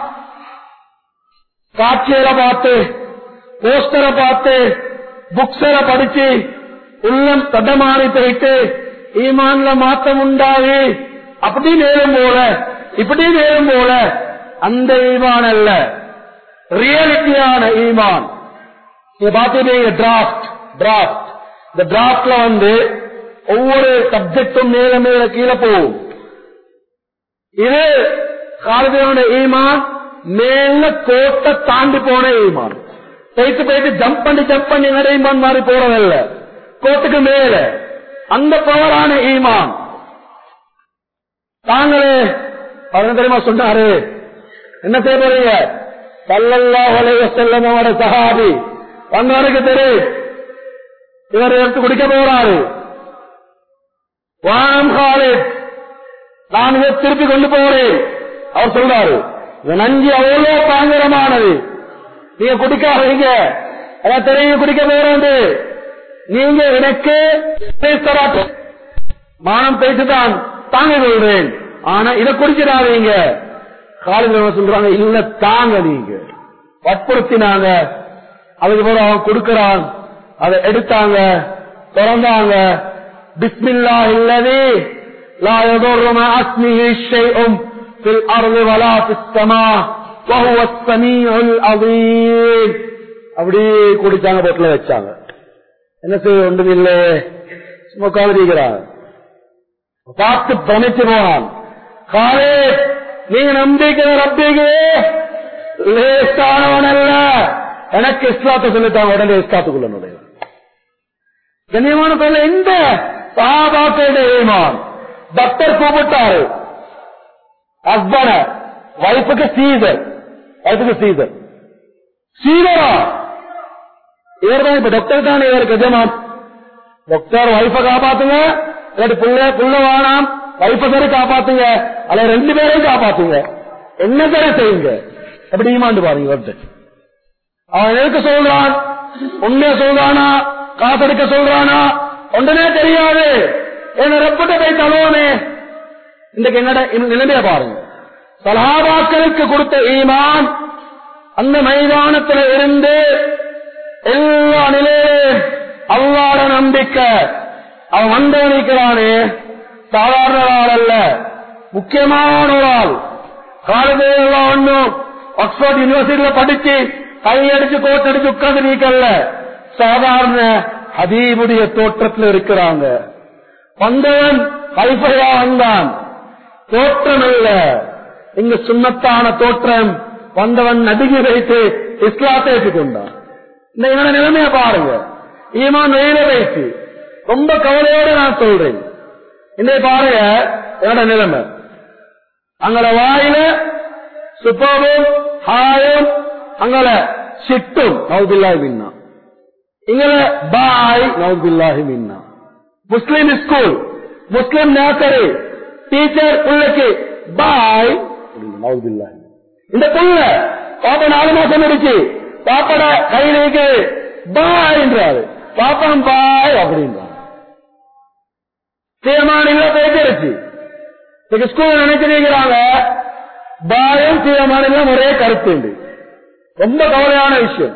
காட்சியில பார்த்து போஸ்டரை பார்த்து புக்ஸரை படிச்சு உள்ளம் தடமாறி போயிட்டு ஈமான்ல மாற்றம் உண்டாகி அப்படி நேரம் போல இப்படி நேரம் போல அந்த ஈமான் அல்ல ரியாலிட்டியான ஈமான் நீங்க பாத்துட்டீங்க டிராப்ட் டிராப்ட் இந்த டிராப்ட்ல வந்து ஒவ்வொரு சப்ஜெக்டும் மேல மேல கீழே போகும் இது காலத்தினுடைய ஈமான் மேல கோட்டை தாண்டி போன ஈமான் போயிட்டு போயிட்டு ஜம்ப் பண்ணி ஜம்ப் பண்ணி நிறைய ஈமான் மாதிரி போறதில்ல கோட்டுக்கு மேல அந்த பவரான ஈமான் தாங்களே அவர் தெரியுமா சொன்னாரு என்ன செய்ய போறீங்க சல்லல்லா வலைய செல்லமோட சகாபி வந்தவருக்கு தெரியும் இவர் எடுத்து குடிக்க போறாரு வானம் காலேஜ் நான் இதை திருப்பி கொண்டு போறேன் அவர் சொல்றாரு இந்த நஞ்சு அவ்வளோ பயங்கரமானது நீங்க குடிக்காதீங்க அதான் தெரியும் குடிக்க போறேன் நீங்க எனக்கு பேசறாட்டு மானம் பேசிதான் தாங்க கொள்றேன் ஆனா இதை குடிச்சிடாதீங்க காலேஜ் சொல்றாங்க இல்ல தாங்க நீங்க வற்புறுத்தினாங்க அதுக்கு பிறகு அவன் கொடுக்கிறான் அதை எடுத்தாங்க திறந்தாங்க பிஸ்மில்லா இல்லதே لا يضر مع اسمه شيء في الارض ولا في السماء وهو السميع العظيم அப்படி குடிச்சாங்க பொட்டில வச்சாங்க என்ன செய்ய ஒன்றும் இல்லை சும்மா கவனிக்கிறாங்க பார்த்து பிரமிச்சு போனான் காலே நீங்க நம்பிக்கை ரப்பிக்கே லேசானவன் அல்ல எனக்கு இஸ்லாத்தை சொல்லித்தாங்க உடனே இஸ்லாத்துக்குள்ள நுழைய கண்ணியமான சொல்ல எந்த சகாபாக்களுடைய ஈமான் டாக்டர் கூப்பிட்டாரு ஹஸ்பன வைஃபுக்கு சீசர் வைஃபுக்கு சீசர் சீதரா இவர் தான் இப்ப டாக்டர் தான் இவருக்கு எஜமான் டாக்டர் வைஃப காப்பாத்துங்க இல்லாட்டி புள்ள புள்ள வேணாம் வைஃப சரி காப்பாத்துங்க அல்ல ரெண்டு பேரையும் காப்பாத்துங்க என்ன சரி செய்யுங்க எப்படி ஈமாண்டு பாருங்க இவர்கிட்ட அவன் எதுக்கு சொல்றான் உண்மைய சொல்றானா காசெடுக்க சொல்றானா ஒன்றுனே தெரியாது என்ன ரெப்பிட்ட போய் தழுவனே இன்றைக்கு என்னோட நிலைமைய பாருங்க சலாபாக்களுக்கு கொடுத்த ஈமான் அந்த மைதானத்தில் இருந்து எல்லா நிலையிலும் அல்லாட நம்பிக்கை அவன் வந்தவனிக்கிறானே சாதாரண ஆள் அல்ல முக்கியமான ஒரு ஆள் காலதேவெல்லாம் ஒன்றும் ஆக்ஸ்போர்ட் யூனிவர்சிட்டியில படிச்சு கையடிச்சு கோட்டடிச்சு உட்கார்ந்து நீக்கல்ல சாதாரண ஹபீபுடைய தோற்றத்தில் இருக்கிறாங்க வந்தவன் கைஃபையா வந்தான் தோற்றம் அல்ல இங்கு சுண்ணத்தான தோற்றம் வந்தவன் நடுங்கி வைத்து இஸ்லாத்தை ஏற்றுக்கொண்டான் இந்த என்னோட நிலைமைய பாருங்க ஈமான் வெயில வைத்து ரொம்ப கவலையோட நான் சொல்றேன் இன்னைக்கு பாருங்க என்னோட நிலைமை அங்கள வாயில சுப்பமும் ஹாயும் அங்கள சிட்டும் நவுபில்லாஹி மின்னா இங்கள பாய் நவுபில்லாஹி மின்னா முஸ்லிம் ஸ்கூல் முஸ்லிம் நேசரி டீச்சர் பிள்ளைக்கு பாய் நவுபில்லாஹி இந்த புள்ள பாப்பா நாலு மாசம் இருக்கு பாப்பட கையில் இருக்கு பாய் என்றாரு பாப்பன் பாய் அப்படின்றான் தீர்மானிகள பேசிருச்சு இன்னைக்கு ஸ்கூல் நினைச்சிருக்கிறாங்க பாயம் தீர்மானம் ஒரே கருத்து உண்டு ரொம்ப கவலையான விஷயம்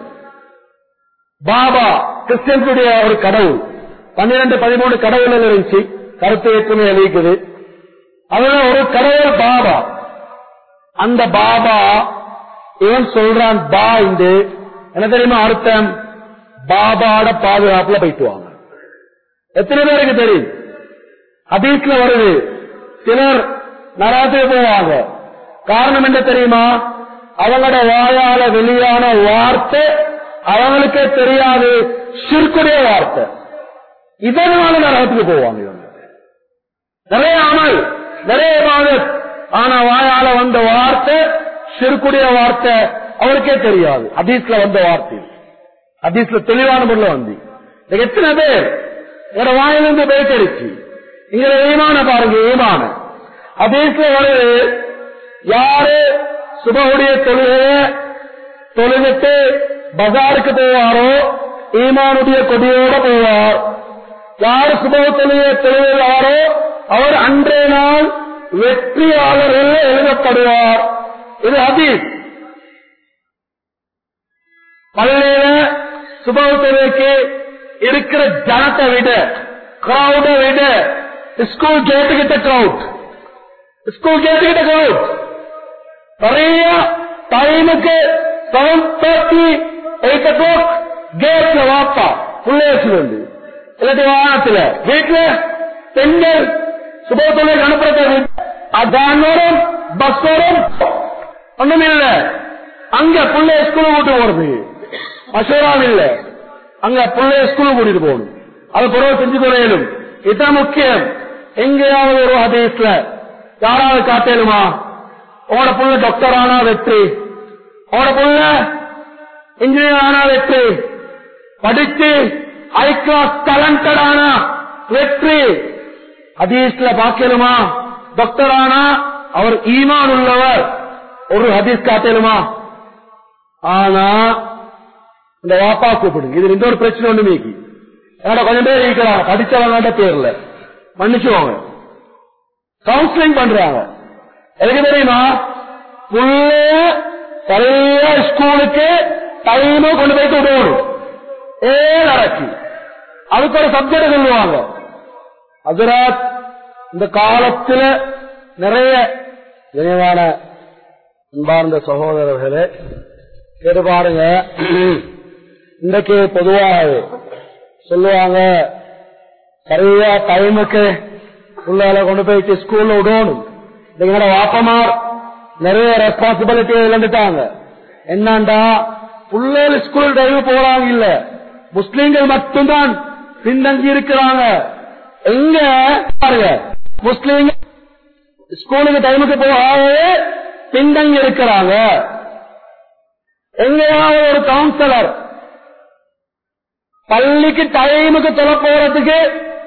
பாபா கிறிஸ்டியன்ஸுடைய ஒரு கடவுள் பன்னிரண்டு பதிமூணு கடவுள் இருந்துச்சு கருத்து வேற்றுமை அளிக்குது அதுல ஒரு கடவுள் பாபா அந்த பாபா இவன் சொல்றான் பா இந்த என்ன தெரியுமா அர்த்தம் பாபாட பாதுகாப்புல போயிட்டு வாங்க எத்தனை பேருக்கு தெரியும் ஹதீஸ்ல வருது சிலர் நராத்துக்கு போவாங்க காரணம் என்ன தெரியுமா அவங்களோட வாயால வெளியான வார்த்தை அவங்களுக்கே தெரியாது சிற்குடைய வார்த்தை இதனால நரகத்துக்கு போவாங்க இவங்க நிறைய அமல் நிறைய இபாதத் ஆனா வாயால வந்த வார்த்தை சிறுக்குடைய வார்த்தை அவருக்கே தெரியாது ஹதீஸ்ல வந்த வார்த்தை ஹதீஸ்ல தெளிவான முறையில் வந்து இதுக்கு எத்தனை பேர் வேற வாயிலிருந்து பேச்சரிச்சு இங்க ஈமான பாருங்க ஈமான ஹதீஸ்ல வருது யாரு சுபகுடைய தொழுகைய தொழுகிட்டு பஜாருக்கு போவாரோ ஈமானுடைய கொடியோட போவார் யார் சுப தொழுகைய தொழுகிறாரோ அவர் அன்றைய நாள் வெற்றியாளர்கள் எழுதப்படுவார் இது ஹதீஸ் பள்ளியில சுபத்துறைக்கு இருக்கிற ஜனத்தை விட கிரௌட விட ஸ்கூல் கேட்டுக்கிட்ட கிரௌட் ஸ்கூல் கேட்டுக்கிட்ட கிரௌட் நிறைய டைமுக்கு seven thirty eight o'clock கேட்ல வாப்பா புள்ளேசுல இருந்து இல்லாட்டி வாகனத்துல வீட்டுல பெண்கள் சுபத்துறை அனுப்புறது அதானோரும் பஸ்ஸோரும் ஒண்ணும் இல்ல அங்க புள்ளைய ஸ்கூல் கூட்டு போறது மசோராம் இல்ல அங்க புள்ளைய ஸ்கூல் கூட்டிட்டு போகணும் அது பிறகு செஞ்சு குறையலும் இதுதான் முக்கியம் எங்கேயாவது ஒரு ஹதீஸ்ல யாராவது காட்டேலுமா உங்களோட புள்ள டாக்டர் ஆனா வெற்றி உங்களோட புள்ள இன்ஜினியர் ஆனா வெற்றி படிச்சு ஹை கிளாஸ் டேலண்டட் ஆனா வெற்றி ஹதீஸ்ல பாக்கலுமா டாக்டர் ஆனா அவர் ஈமான் உள்ளவர் ஒரு ஹதீஸ் காட்டலுமா ஆனா இந்த வாப்பா கூப்பிடுங்க இது இன்னொரு பிரச்சனை ஒண்ணு மீக்கி என்னோட கொஞ்சம் பேர் இருக்கிறாங்க படிச்சவங்க பேர்ல மன்னிச்சுவாங்க கவுன்சிலிங் பண்றாங்க எதுக்கு தெரியுமா புள்ளைய சரியா ஸ்கூலுக்கு டைமு கொண்டு போயிட்டு விடணும் ஏழு அரைச்சி அதுக்கு ஒரு சப்ஜெக்ட் சொல்லுவாங்க ஹசரத் இந்த காலத்துல நிறைய விரைவான அன்பார்ந்த சகோதரர்களே கேட்டு பாருங்க இன்றைக்கு பொதுவாக சொல்லுவாங்க சரியா டைமுக்கு பிள்ளைகளை கொண்டு போயிட்டு ஸ்கூல்ல விடணும் எங்களோட வாப்பமார் நிறைய ரெஸ்பான்சிபிலிட்டி இழந்துட்டாங்க என்னண்டா பிள்ளைகள் ஸ்கூல் டைம் போறாங்க இல்ல முஸ்லீம்கள் மட்டும்தான் பின்தங்கி இருக்கிறாங்க எங்க பாருங்க முஸ்லீம் ஸ்கூலுக்கு டைமுக்கு போகாதே பின்தங்கி இருக்கிறாங்க எங்கேயாவது ஒரு கவுன்சிலர் பள்ளிக்கு டைமுக்கு தொலை போறதுக்கு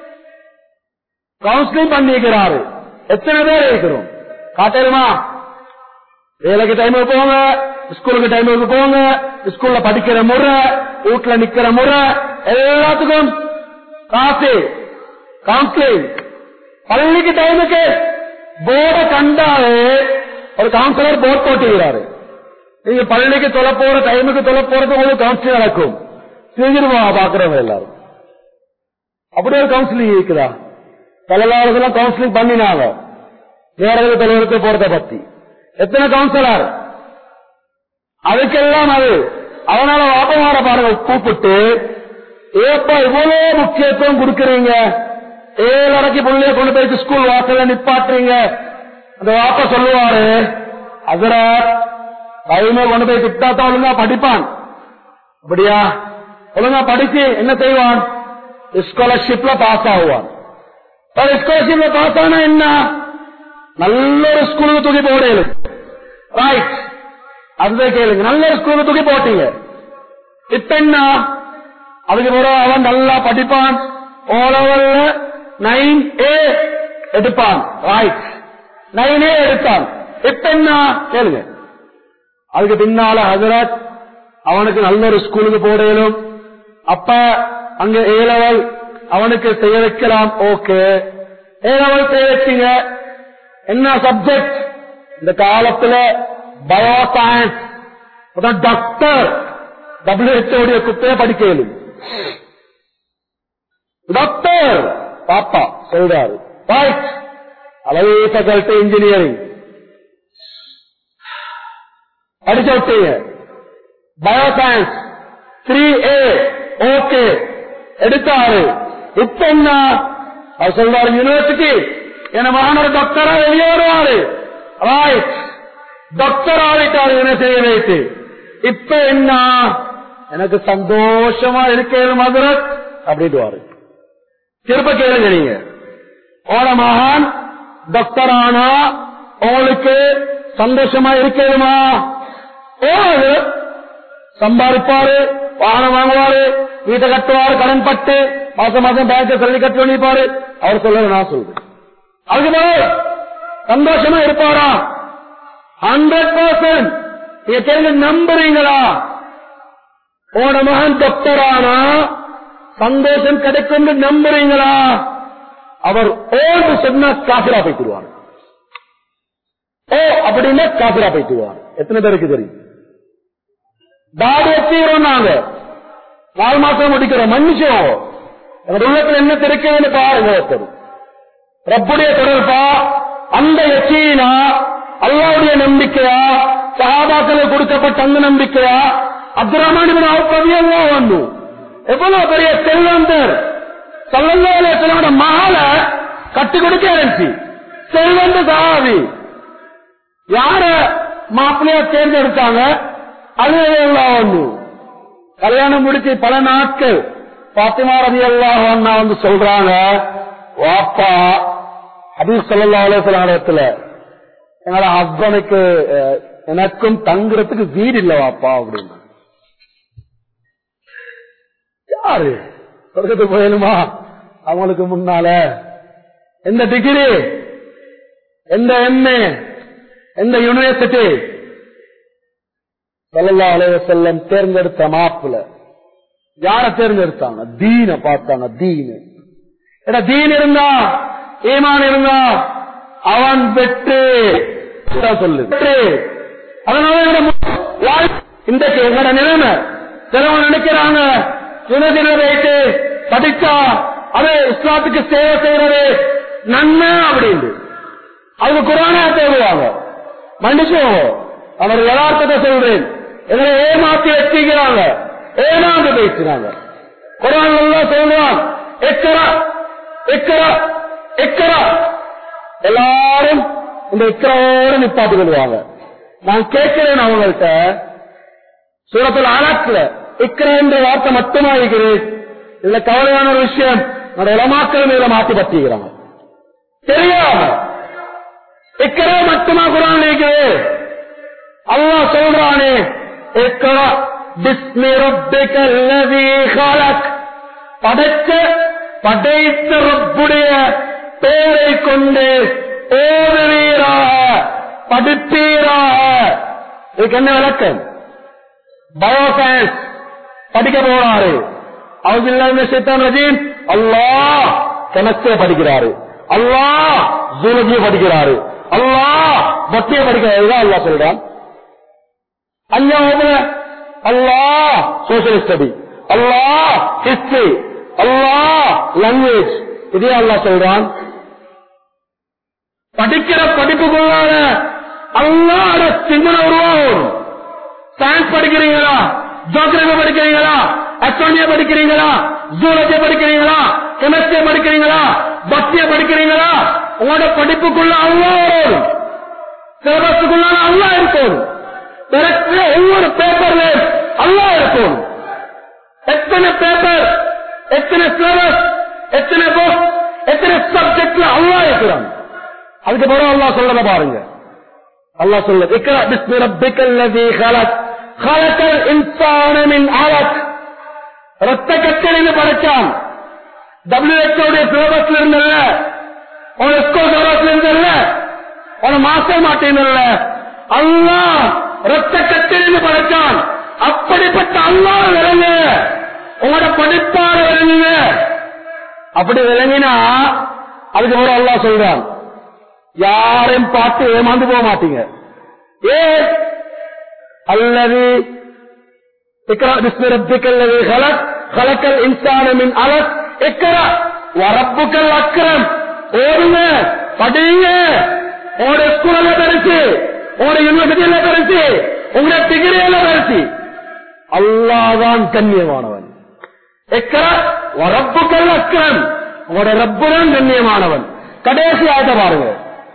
கவுன்சிலிங் பண்ணிக்கிறாரு எத்தனை பேர் இருக்கிறோம் காட்டலுமா வேலைக்கு டைமுக்கு போங்க ஸ்கூலுக்கு டைமுக்கு போங்க ஸ்கூல்ல படிக்கிற முறை வீட்டுல நிக்கிற முறை எல்லாத்துக்கும் காசு கவுன்சிலிங் பள்ளிக்கு டைமுக்கு போர்டை கண்டாலே ஒரு கவுன்சிலர் போர்ட் போட்டுகிறாரு நீங்க பள்ளிக்கு தொலை போற டைமுக்கு தொலை போறது ஒரு கவுன்சிலிங் நடக்கும் செஞ்சிருவா பாக்குறவங்க எல்லாரும் அப்படி ஒரு கவுன்சிலிங் இருக்குதா தலைவர்கள் கவுன்சிலிங் பண்ணினாங்க நேரங்கள் தலைவருக்கு போறத பத்தி எத்தனை கவுன்சிலர் அதுக்கெல்லாம் அது அவனால வாப்பமார பாருங்க கூப்பிட்டு ஏப்பா இவ்வளவு முக்கியத்துவம் கொடுக்கறீங்க ஏழரைக்கு பிள்ளைய கொண்டு போயிட்டு ஸ்கூல் வாசல்ல நிப்பாட்டுறீங்க அந்த வாப்ப சொல்லுவாரு அதுல கைமே கொண்டு போய் திட்டாத்தான் ஒழுங்கா படிப்பான் அப்படியா ஒழுங்கா படிச்சு என்ன செய்வான் ஸ்காலர்ஷிப்ல பாஸ் ஆகுவான் ஸ்காலர்ஷிப்ல பாஸ் ஆனா என்ன நல்ல ஒரு ஸ்கூலுக்கு தூக்கி போடையில ரைட் அதுதான் கேளுங்க நல்ல ஒரு ஸ்கூலுக்கு தூக்கி போட்டீங்க இப்ப என்ன அதுக்கு பிறகு அவன் நல்லா படிப்பான் ஓ லெவல்ல நைன் ஏ எடுப்பான் ரைட் நைன் ஏ எடுத்தான் இப்ப என்ன கேளுங்க அதுக்கு பின்னால ஹசரத் அவனுக்கு நல்ல ஒரு ஸ்கூலுக்கு போடையிலும் அப்ப அங்க ஏ லெவல் அவனுக்கு செய்ய வைக்கலாம் ஓகே ஏ லெவல் செய்ய வச்சீங்க என்ன சப்ஜெக்ட் இந்த காலத்துல பயோ சயின்ஸ் டாக்டர் டபிள்யூஹெச்ஓடைய குப்பைய படிக்கலும் டாக்டர் பாப்பா சொல்றாரு ரைட் அளவே ஃபேக்கல்டி இன்ஜினியரிங் படிச்சு விட்டீங்க bio science three A okay எடுத்தாரு இப்ப என்ன அவர் சொல்றாரு யூனிவர்சிட்டி என மாணவர் டாக்டரா வெளியே வருவாரு ரைட் டாக்டர் ஆகிட்டாரு என்ன செய்ய வைத்து இப்ப என்ன எனக்கு சந்தோஷமா இருக்கேன் மதுரத் அப்படின்ட்டு திருப்ப கேளுங்க நீங்க ஓட மகான் டாக்டர் ஆனா உங்களுக்கு சந்தோஷமா இருக்கேனுமா ஓடு சம்பாதிப்பாரு வாகனம் வாங்குவாரு வீட்டை கட்டுவாரு கடன் பட்டு மாசம் மாசம் பேங்க் சொல்லி கட்டி பண்ணிப்பாரு அவர் சொல்ல நான் சொல்றேன் அதுக்கு மேல சந்தோஷமா இருப்பாரா ஹண்ட்ரட் பர்சன்ட் நீங்க கேள்வி நம்புறீங்களா போன மகன் டாக்டர் ஆனா சந்தோஷம் கிடைக்கும் நம்புறீங்களா அவர் ஓடு சொன்னா காசிரா போய்த்துருவார் ஓ அப்படின்னா காசிரா போய்த்துருவார் எத்தனை பேருக்கு தெரியும் தாடி வச்சுக்கிறோம் நாங்க நாலு மாசம் முடிக்கிறோம் மன்னிச்சோம் எங்க உள்ளத்துல என்ன தெரிக்குதுன்னு பாருங்க ஒருத்தர் ரப்புடைய தொடர்பா அந்த எச்சீனா அல்லாவுடைய நம்பிக்கையா சகாபாக்கள் கொடுக்கப்பட்ட அந்த நம்பிக்கையா அப்துரமான் வந்து எவ்வளவு பெரிய செல்வந்தர் சல்லோட மகளை கட்டி கொடுக்க இருந்துச்சு செல்வந்த சகாவி யார மாப்பிள்ளையா தேர்ந்தெடுத்தாங்க அது வந்து கல்யாணம் முடிச்சு பல நாட்கள் பாத்திமா ரவி எல்லாம் வந்து சொல்றாங்க வாப்பா ஹபீஸ் சல்லா அலுவலத்துல என்னோட ஹஸ்பண்டுக்கு எனக்கும் தங்குறதுக்கு வீடு இல்ல வாப்பா அப்படின்னு யாரு சொர்க்கத்துக்கு போயணுமா அவங்களுக்கு முன்னால எந்த டிகிரி எந்த எம்ஏ எந்த யூனிவர்சிட்டி சல்லா அலைய செல்லம் தேர்ந்தெடுத்த மாப்புல யார தேர்ந்தெடுத்தாங்க தீன பார்த்தாங்க தீனு ஏடா தீன் இருந்தா ஈமான் இருந்தா அவன் பெற்று சொல்லு பெற்று அதனால இன்றைக்கு எங்களோட நிலைமை சிலவன் நினைக்கிறாங்க யுனதினரைட்டு படிச்சா அது இஸ்லாத்துக்கு சேவை செய்யறது நன்மை அப்படின்னு அவங்க குரானா தேடுவாங்க மன்னிச்சோம் அவர் யதார்த்தத்தை சொல்றேன் எங்களை ஏமாத்தி வச்சுக்கிறாங்க ஏமாந்து பேசுறாங்க குரான் எல்லாம் சொல்றான் எக்கரா எக்கரா எக்கரா எல்லாரும் இந்த எக்கரோட நிப்பாட்டு கொள்வாங்க நான் கேட்கிறேன் அவங்கள்ட்ட சூரத்தில் அலத்துல இக்கர என்ற வார்த்தை மட்டுமா இருக்கிறேன் இதுல கவலையான ஒரு விஷயம் என்னோட இளமாக்கள் மேல மாத்தி பற்றிக்கிறாங்க தெரியாம இக்கர மட்டுமா குரான் இருக்குது அல்லா சொல்றானே இக்கரா பிஸ்மி ரப்பிக அல்லதி خلق படைத்த படைத்த ரப்புடைய பேரை கொண்டு ஓதுவீராக படிப்பீராக இதுக்கு என்ன விளக்கம் பயோசைன்ஸ் படிக்க போறாரு அவங்க சித்தம் ரஜீம் அல்லாஹ் கெனஸ்டே படிக்கிறாரு அல்லாஹ் ஜூலஜியை படிக்கிறாரு அல்லாஹ் பக்தியை படிக்கிறாரு இதுதான் அல்லாஹ் சொல்றான் அஞ்சாவது Allah social study Allah history Allah language இதே அல்லாஹ் சொல்றான் படிக்கிற படிப்புக்குள்ளான அல்லாட சிந்தனை உருவாகும் சயின்ஸ் படிக்கிறீங்களா ஜோகிரபி படிக்கிறீங்களா அஸ்ட்ரானியா படிக்கிறீங்களா ஜூலஜி படிக்கிறீங்களா கெமிஸ்ட்ரி படிக்கிறீங்களா பக்திய படிக்கிறீங்களா உங்களோட படிப்புக்குள்ள அல்லா வரும் சிலபஸுக்குள்ளான அல்லா இருக்கும் பிறகு ஒவ்வொரு பேப்பர்ல அல்லா இருக்கும் எத்தனை பேப்பர் எத்தனை சிலபஸ் எத்தனை புக் எத்தனை சப்ஜெக்ட்ல அல்லா இருக்கிறான் அதுக்கு பிறகு அல்லா சொல்றத பாருங்க அல்லாஹ் சொல்ல இக்ரா பிஸ்மி ரப்பிக்கல் லதீ خلق خلق الانسان من علق ரத்த கட்டளைன்னு படைச்சான் WHO உடைய சிலபஸ்ல இருந்தல்ல உன ஸ்கூல் சிலபஸ்ல இருந்தல்ல உன மாஸ்டர் மாட்டேன்ல அல்லாஹ் ரத்த கட்டளைன்னு படைச்சான் அப்படிப்பட்ட அல்லாஹ் விளங்க உங்களோட படிப்பாட விளங்குங்க அப்படி விளங்கினா அதுக்கு ஒரு அல்லாஹ் சொல்றான் யாரையும் பார்த்து ஏமாந்து போக மாட்டீங்க ஏ அல்லது اقرأ باسم ربك الذي خلق خلق الإنسان من علق اقرأ وربك الأكرم ஓடுங்க படிங்க உங்களோட ஸ்கூல்ல பரிசு உங்களோட யூனிவர்சிட்டியில பரிசு உங்களோட டிகிரியில பரிசு அல்லாதான் கண்ணியமானவன் எக்கர வரப்புக்கள் அக்கரம் உங்களோட ரப்புதான் கண்ணியமானவன் கடைசி ஆயத்தை பாருங்க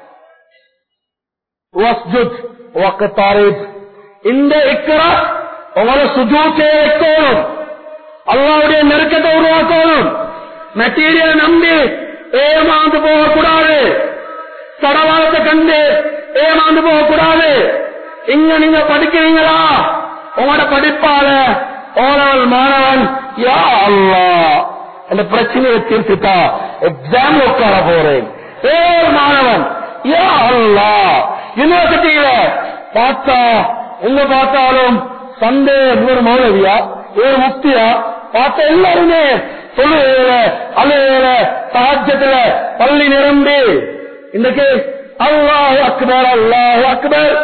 வஸ்ஜுத் வக்கத்தாரிப் இந்த இக்கரா உங்களை சுஜூத்தே வைக்கணும் அல்லாவுடைய நெருக்கத்தை உருவாக்கணும் மெட்டீரியல் நம்பி ஏமாந்து போகக்கூடாது தடவாளத்தை கண்டு ஏமாந்து போகக்கூடாது இங்க நீங்க படிக்கிறீங்களா உங்களோட படிப்பால ஓரவல் மாணவன் யா அல்லா அந்த பிரச்சனையை தீர்த்துட்டா எக்ஸாம் உட்கார போறேன் ஏ மாணவன் யா அல்லா யூனிவர்சிட்டியில பார்த்தா எங்க பார்த்தாலும் சண்டே ஒரு மௌலவியா ஒரு முக்தியா பார்த்த எல்லாருமே தொழுகையில அழுகையில சாஜத்துல பள்ளி நிரம்பி இன்றைக்கு அல்லாஹ் அக்பர் அல்லாஹ் அக்பர்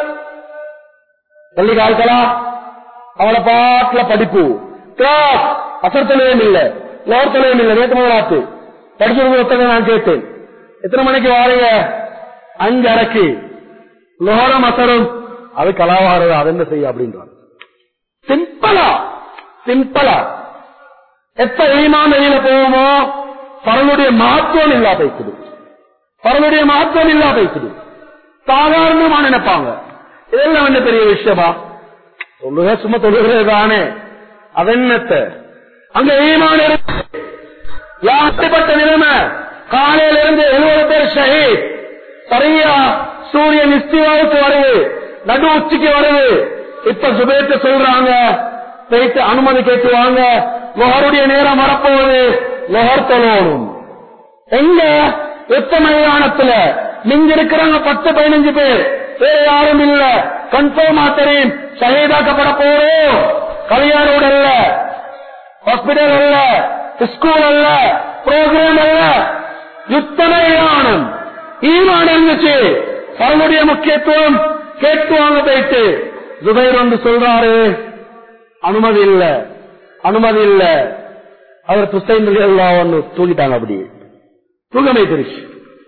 பள்ளி கால்களா அவளை பாட்டுல படிப்பு கிளாஸ் அசர் தொழிலும் இல்ல லோர் தொழிலும் இல்ல நேற்று முதலாத்து படிக்கிறது ஒருத்தங்க நான் கேட்டேன் எத்தனை மணிக்கு வாரீங்க அஞ்சு அரைக்கு லோரம் அசரும் அது கலாவாரது அது என்ன செய்ய அப்படின்றான் சிம்பிளா சிம்பிளா எப்ப ஈமான் வெளியில போவோமோ பரனுடைய மாற்றம் இல்லா பேசுது பரனுடைய மாற்றம் இல்லா பேசுது சாதாரணமா நினைப்பாங்க இதெல்லாம் என்ன பெரிய விஷயமா சொல்லுக சும்மா சொல்லுகிறது தானே அதென்னத்த அங்க ஈமான் இருக்கு யாத்திப்பட்ட நிலைமை காலையில இருந்து எழுபது பேர் ஷஹீத் சரியா சூரியன் இஸ்திவாவுக்கு வருது நடு உச்சிக்கு வருது இப்ப சுபேத்து சொல்றாங்க போயிட்டு அனுமதி கேட்டுவாங்க லொஹருடைய நேரம் வரப்போகுது லொஹர் தொழணும் எங்க யுத்த மைதானத்துல நீங்க இருக்கிறாங்க பத்து பதினஞ்சு பேர் வேற யாரும் இல்ல கன்ஃபார்மா தெரியும் ஷஹீதாக்கப்பட போறோம் கல்யாணோட இல்ல ஹாஸ்பிட்டல் அல்ல ஸ்கூல் அல்ல ப்ரோக்ராம் அல்ல யுத்த மைதானம் ஈமான் இருந்துச்சு பரனுடைய முக்கியத்துவம் கேட்டுவாங்க போயிட்டு ஜுபைர் வந்து சொல்றாரு அனுமதி இல்ல அனுமதி இல்ல அவர் துசைந்து ஒன்னு தூங்கிட்டாங்க அப்படி தூங்கமை திருச்சி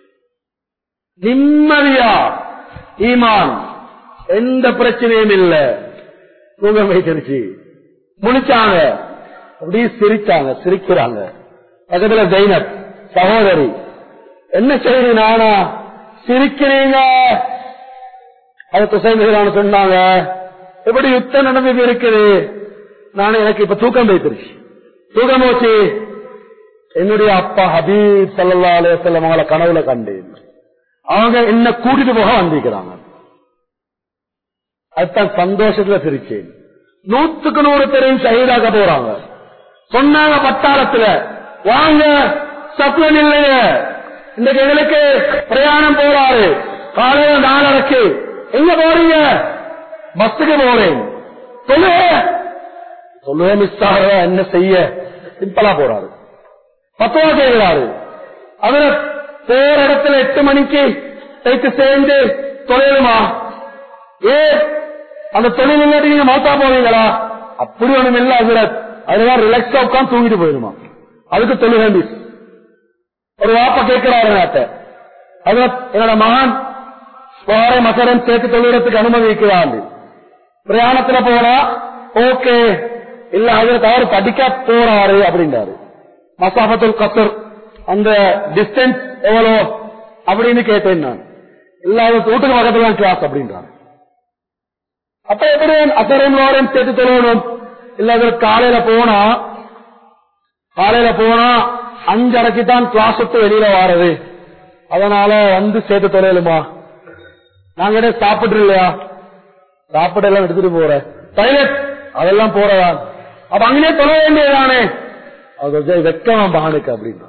நிம்மதியா ஈமான் எந்த பிரச்சனையும் இல்ல தூங்கமை திருச்சி முடிச்சாங்க அப்படியே சிரிச்சாங்க சிரிக்கிறாங்க பக்கத்துல ஜெயினப் சகோதரி என்ன செய்தி நானா சிரிக்கிறீங்க அது துசைந்து சொன்னாங்க எப்படி யுத்தம் நடந்தது இருக்குது நான் எனக்கு இப்ப தூக்கம் வைத்திருச்சு தூக்கம் போச்சு என்னுடைய அப்பா ஹபீப் சல்லா அலுவலம் அவங்கள கனவுல கண்டேன் அவங்க என்ன கூட்டிட்டு போக வந்திருக்கிறாங்க அதுதான் சந்தோஷத்துல சிரிச்சேன் நூத்துக்கு நூறு பேரையும் ஷஹீதாக்க போறாங்க சொன்னாங்க பட்டாளத்துல வாங்க சப்ளன் இல்லைய இன்றைக்கு எங்களுக்கு பிரயாணம் போறாரு காலையில நாலரைக்கு எங்க போறீங்க பஸ்ஸுக்கு போறேன் சொல்லுங்க சொல்லுவே மிஸ் ஆகிற என்ன செய்ய சிம்பிளா போறாரு பத்துவா செய்கிறாரு அவர போற இடத்துல எட்டு மணிக்கு தைத்து சேர்ந்து தொழிலுமா ஏ அந்த தொழில் இல்லாட்டி நீங்க மௌத்தா போவீங்களா அப்படி ஒண்ணும் இல்ல அதுல அதுதான் ரிலாக்ஸா உட்காந்து தூங்கிட்டு போயிடுமா அதுக்கு தொழுகை மிஸ் ஒரு வாப்ப கேட்கிறாரு நாட்ட அது என்னோட மகன் வார மசரம் சேர்த்து தொழுகிறதுக்கு அனுமதிக்கிறான் பிரயாணத்துல போனா ஓகே இல்ல அதுல தவறு படிக்க போறாரு அப்படின்றாரு மசாபத்துல் கசர் அந்த டிஸ்டன்ஸ் எவ்வளோ அப்படின்னு கேட்டேன் நான் இல்ல அது வீட்டுக்கு பக்கத்துல தான் கிளாஸ் அப்படின்றாங்க அப்ப எப்படி அசரும் லோரையும் சேர்த்து தொழுவணும் இல்ல அதுல காலையில போனா காலையில போனா அஞ்சரைக்கு தான் கிளாஸ் விட்டு வெளியில வாரது அதனால வந்து சேர்த்து தொலைலுமா நாங்க என்ன சாப்பிட்டு இல்லையா சாப்பிட எல்லாம் எடுத்துட்டு போற டாய்லெட் அதெல்லாம் போறதா அப்ப அங்கேயே தொலை வேண்டியதானே அது கொஞ்சம் வெக்கமா மகனுக்கு அப்படின்னா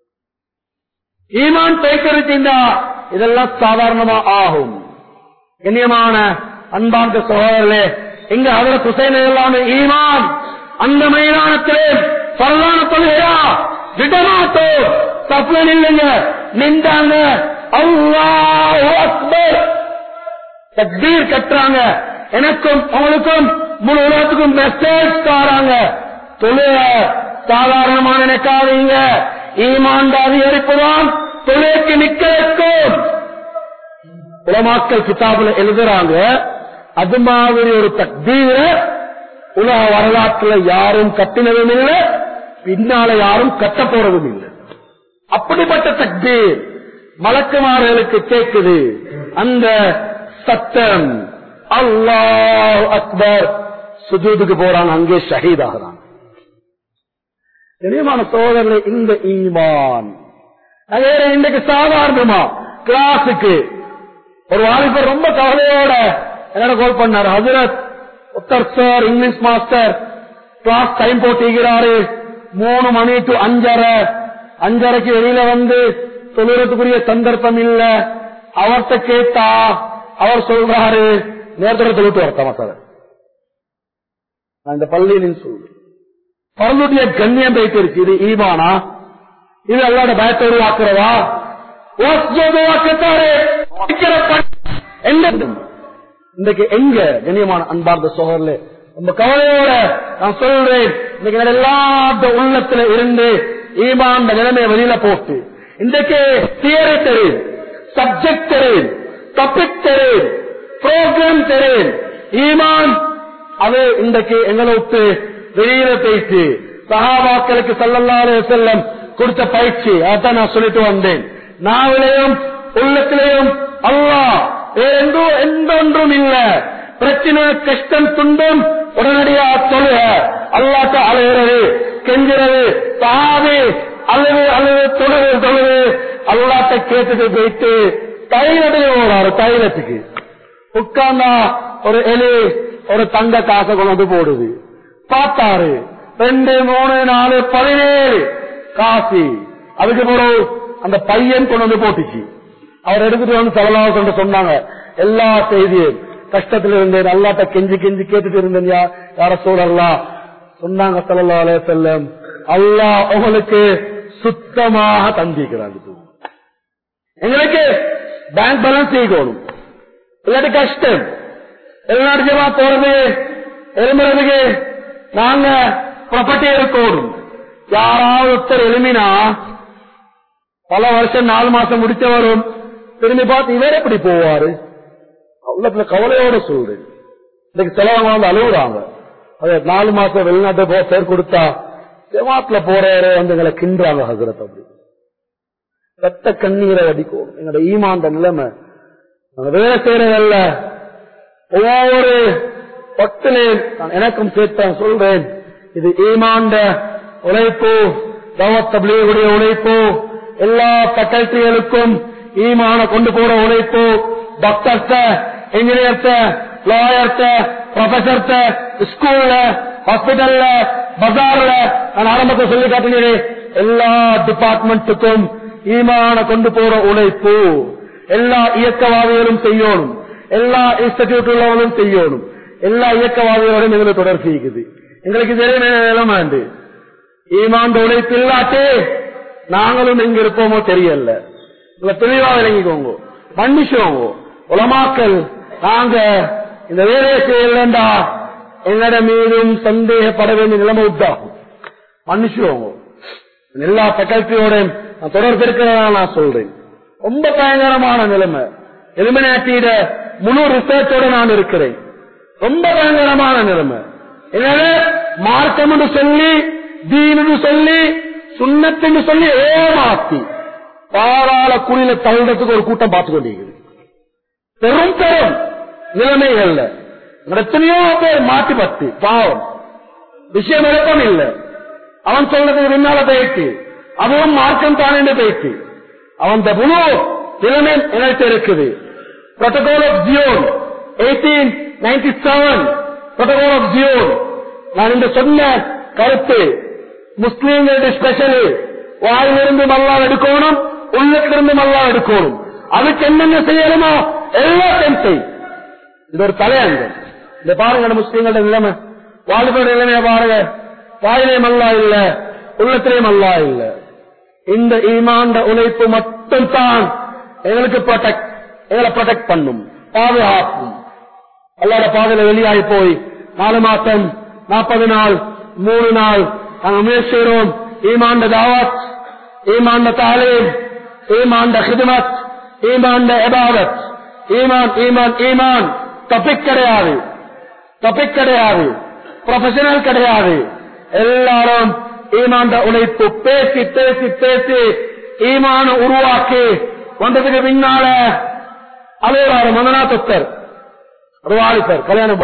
ஈமான் பேக்கரிச்சிருந்தா இதெல்லாம் சாதாரணமா ஆகும் கண்ணியமான அன்பார்ந்த சகோதரர்களே எங்க அதில் குசைன ஈமான் அந்த மைதானத்திலே பரவான தொழுகையா விடமாட்டோ தப்புல இல்லைங்க நின்றாங்க அல்லாஹ் அக்பர் தக்பீர் கட்டுறாங்க எனக்கும் அவங்களுக்கும் முழு உலகத்துக்கும் மெசேஜ் தாராங்க தொழில சாதாரணமான நினைக்காதீங்க ஈமாண்ட அதிகரிப்புதான் தொழிலுக்கு நிக்க வைக்கும் உலமாக்கல் கிதாபுல எழுதுறாங்க அது மாதிரி ஒரு தக்பீர உலக வரலாற்றுல யாரும் கட்டினதும் இல்லை பின்னால யாரும் கட்ட போறதும் இல்லை அப்படிப்பட்ட தக்பீர் மலக்குமார்களுக்கு கேட்குது அந்த சத்தம் அல்லாஹ் அக்பர் சுஜூதுக்கு போறான் அங்கே ஷஹீத் ஆகிறான் கண்ணியமான சோதரர்களே இந்த ஈமான் அதே இன்றைக்கு சாதாரணமா கிளாஸுக்கு ஒரு வாலிபர் ரொம்ப கவலையோட என்னோட கால் பண்ணார் ஹசரத் உத்தர் sir English master class time போட்டிக்கிறாரு மூணு மணி டு அஞ்சரை அஞ்சரைக்கு வெளியில வந்து தொழுறதுக்குரிய சந்தர்ப்பம் இல்ல அவர்கிட்ட கேட்டா அவர் சொல்றாரு நேரத்தோட தொழுட்டு வரத்தமா சார் நான் இந்த பள்ளியின் சொல்றேன் பரலுடைய கண்ணியம் வைத்திருக்கு இது ஈமானா இது அல்லாட பயத்தை உருவாக்குறதா இன்றைக்கு எங்க கண்ணியமான அன்பார்ந்த சோழர்ல ரொம்ப கவலையோட நான் சொல்றேன் இன்னைக்கு எல்லாத்த உள்ளத்துல இருந்து ஈமான் நிலைமையை வெளியில போட்டு இன்றைக்கு தியரி தெரியும் சப்ஜெக்ட் தெரியும் டாபிக் தெரியும் ப்ரோக்ராம் தெரியும் ஈமான் அது இன்றைக்கு எங்களை விட்டு வெளியில போயிட்டு சகாபாக்களுக்கு சல்லல்லாறு செல்லம் கொடுத்த பயிற்சி அதான் நான் சொல்லிட்டு வந்தேன் நாவிலையும் உள்ளத்திலையும் அல்லா எந்தோ எந்த ஒன்றும் இல்ல பிரச்சனை கஷ்டம் துன்பம் உடனடியா சொல்லுக அல்லாட்ட அழுகிறது கெஞ்சுறது தாவே அழுது அழுது தொழுது தொழுது அல்லாட்ட கேட்டுட்டு போயிட்டு தைலத்துக்கு போறாரு தைலத்துக்கு உட்கார்ந்தா ஒரு எலி ஒரு தங்க காசை கொண்டு வந்து போடுது பார்த்தாரு ரெண்டு மூணு நாலு பதினேழு காசி அதுக்கு பிறகு அந்த பையன் கொண்டு வந்து போட்டுச்சு அவர் எடுத்துட்டு வந்து செலவாக கொண்டு சொன்னாங்க எல்லா செய்தியும் கஷ்டத்துல இருந்தேன் அல்லாட்ட கெஞ்சி கெஞ்சி கேட்டுட்டு இருந்தேன் யா- யார சூழல்லாம் சொன்னாங்க செல்லா செல்லம் அல்லாஹ் உங்களுக்கு சுத்தமாக தந்திக்கிறாங்க எங்களுக்கு பேங்க் பேலன்ஸ் செய்யணும் இல்லாட்டி கஷ்டம் வெளிநாட்டுமா போறது எழும்புறதுக்கு நாங்க ப்ராப்பர்ட்டி இருக்கணும் யாராவது ஒருத்தர் எழுமினா பல வருஷம் நாலு மாசம் முடிச்ச வரும் திரும்பி பார்த்து இவர் எப்படி போவாரு உள்ளத்துல கவலையோட சொல்றேன் இன்னைக்கு சிலவங்க வந்து அழுகுறாங்க அது நாலு மாசம் வெளிநாட்டு போ பேர் கொடுத்தா ஜமாத்துல போறவரே வந்து எங்களை கிண்டுறாங்க ஹசரத் அப்படி ரத்த கண்ணீரை வடிக்கும் எங்களோட ஈமாந்த நிலைமை நாங்க வேலை செய்யறதல்ல ஒவ்வொரு பக்தனே நான் எனக்கும் சேர்த்து நான் சொல்றேன் இது ஈமாண்ட உழைப்பு தவத்தபிளியுடைய உழைப்பு எல்லா ஃபேக்கல்டிகளுக்கும் ஈமான கொண்டு போற உழைப்பு டாக்டர்ஸ இன்ஜினியர்ஸ லாயர்ஸ ப்ரொஃபசர்ஸ ஸ்கூல்ல ஹாஸ்பிட்டல்ல பஜார்ல நான் ஆரம்பத்தை சொல்லி காட்டினேன் எல்லா டிபார்ட்மெண்ட்டுக்கும் ஈமான கொண்டு போற உழைப்பு எல்லா இயக்கவாதிகளும் செய்யணும் எல்லா இன்ஸ்டிடியூட் உள்ளவர்களும் செய்யணும் எல்லா இயக்கவாதிகளோடும் எங்களுக்கு தொடர்பு இருக்குது எங்களுக்கு தெரிய நிலமாண்டு ஈமாண்ட உழைப்பு இல்லாட்டே நாங்களும் எங்க இருப்போமோ தெரியல இல்ல தெளிவா விளங்கிக்கோங்க மன்னிச்சோங்க உலமாக்கல் நாங்க இந்த வேலையை செய்யலண்டா எங்கட மீதும் சந்தேகப்பட வேண்டிய நிலைமை உண்டாகும் மன்னிச்சுவோங்க எல்லா ஃபேக்கல்ட்டியோட நான் தொடர்பு இருக்கிறதா நான் சொல்றேன் ரொம்ப பயங்கரமான நிலைமை எலிமினாட்டியிட முழு ரிசர்ச்சோட நான் இருக்கிறேன் ரொம்ப பயங்கரமான நிலைமை எனவே மார்க்கம் என்று சொல்லி தீனு சொல்லி சுண்ணத்துன்னு சொல்லி ஏமாத்தி பாராள குழியில தள்ளுறதுக்கு ஒரு கூட்டம் பார்த்து கொண்டிருக்கிறது பெரும் பெரும் நிலைமைகள்ல எத்தனையோ பேர் மாற்றி பத்து பாவம் விஷயம் எழுப்பம் இல்லை அவன் சொல்றதுக்கு பின்னால போயிட்டு அதுவும் மார்க்கம் தான் என்று போயிட்டு அவன் முழு நிலைமை எனக்கு இருக்குது protocol of Zion eighteen ninety seven protocol of Zion நான் இந்த சொன்ன கருத்து முஸ்லீம்களுடைய ஸ்பெஷல் வாயிலிருந்து மல்லா எடுக்கணும் உள்ளத்திலிருந்து மல்லா எடுக்கணும் அதுக்கு என்னென்ன செய்யணுமோ எல்லாத்தையும் செய் இது ஒரு தலையங்கம் இந்த பாருங்க முஸ்லீம்களோட நிலைமை வாலிபோட நிலைமையை பாருங்க வாயிலையும் அல்லா இல்ல உள்ளத்திலையும் அல்லா இல்ல இந்த ஈமாண்ட உழைப்பு மட்டும் தான் எங்களுக்கு ப்ரொடெக்ட் எங்களை ப்ரொடெக்ட் பண்ணும் பாதுகாக்கும் அல்லாட பாதையில வெளியாகி போய் நாலு மாசம் நாற்பது நாள் மூணு நாள் நாங்கள் முயற்சி செய்கிறோம் ஈமாண்ட தாவத் ஈமாண்ட தாலீம் ஈமாண்ட ஹிதமத் ஈமாண்ட எபாவத் ஈமான் ஈமான் ஈமான் டபிக் கிடையாது டபிக் கிடையாது ப்ரொஃபஷனல் கிடையாது எல்லாரும் ஈமாண்ட உழைப்பு பேசி பேசி பேசி ஈமான உருவாக்கி வந்ததுக்கு பின்னால அலுவலாறு மந்தனா தொத்தர் ஒரு வாலிபர் கல்யாணம்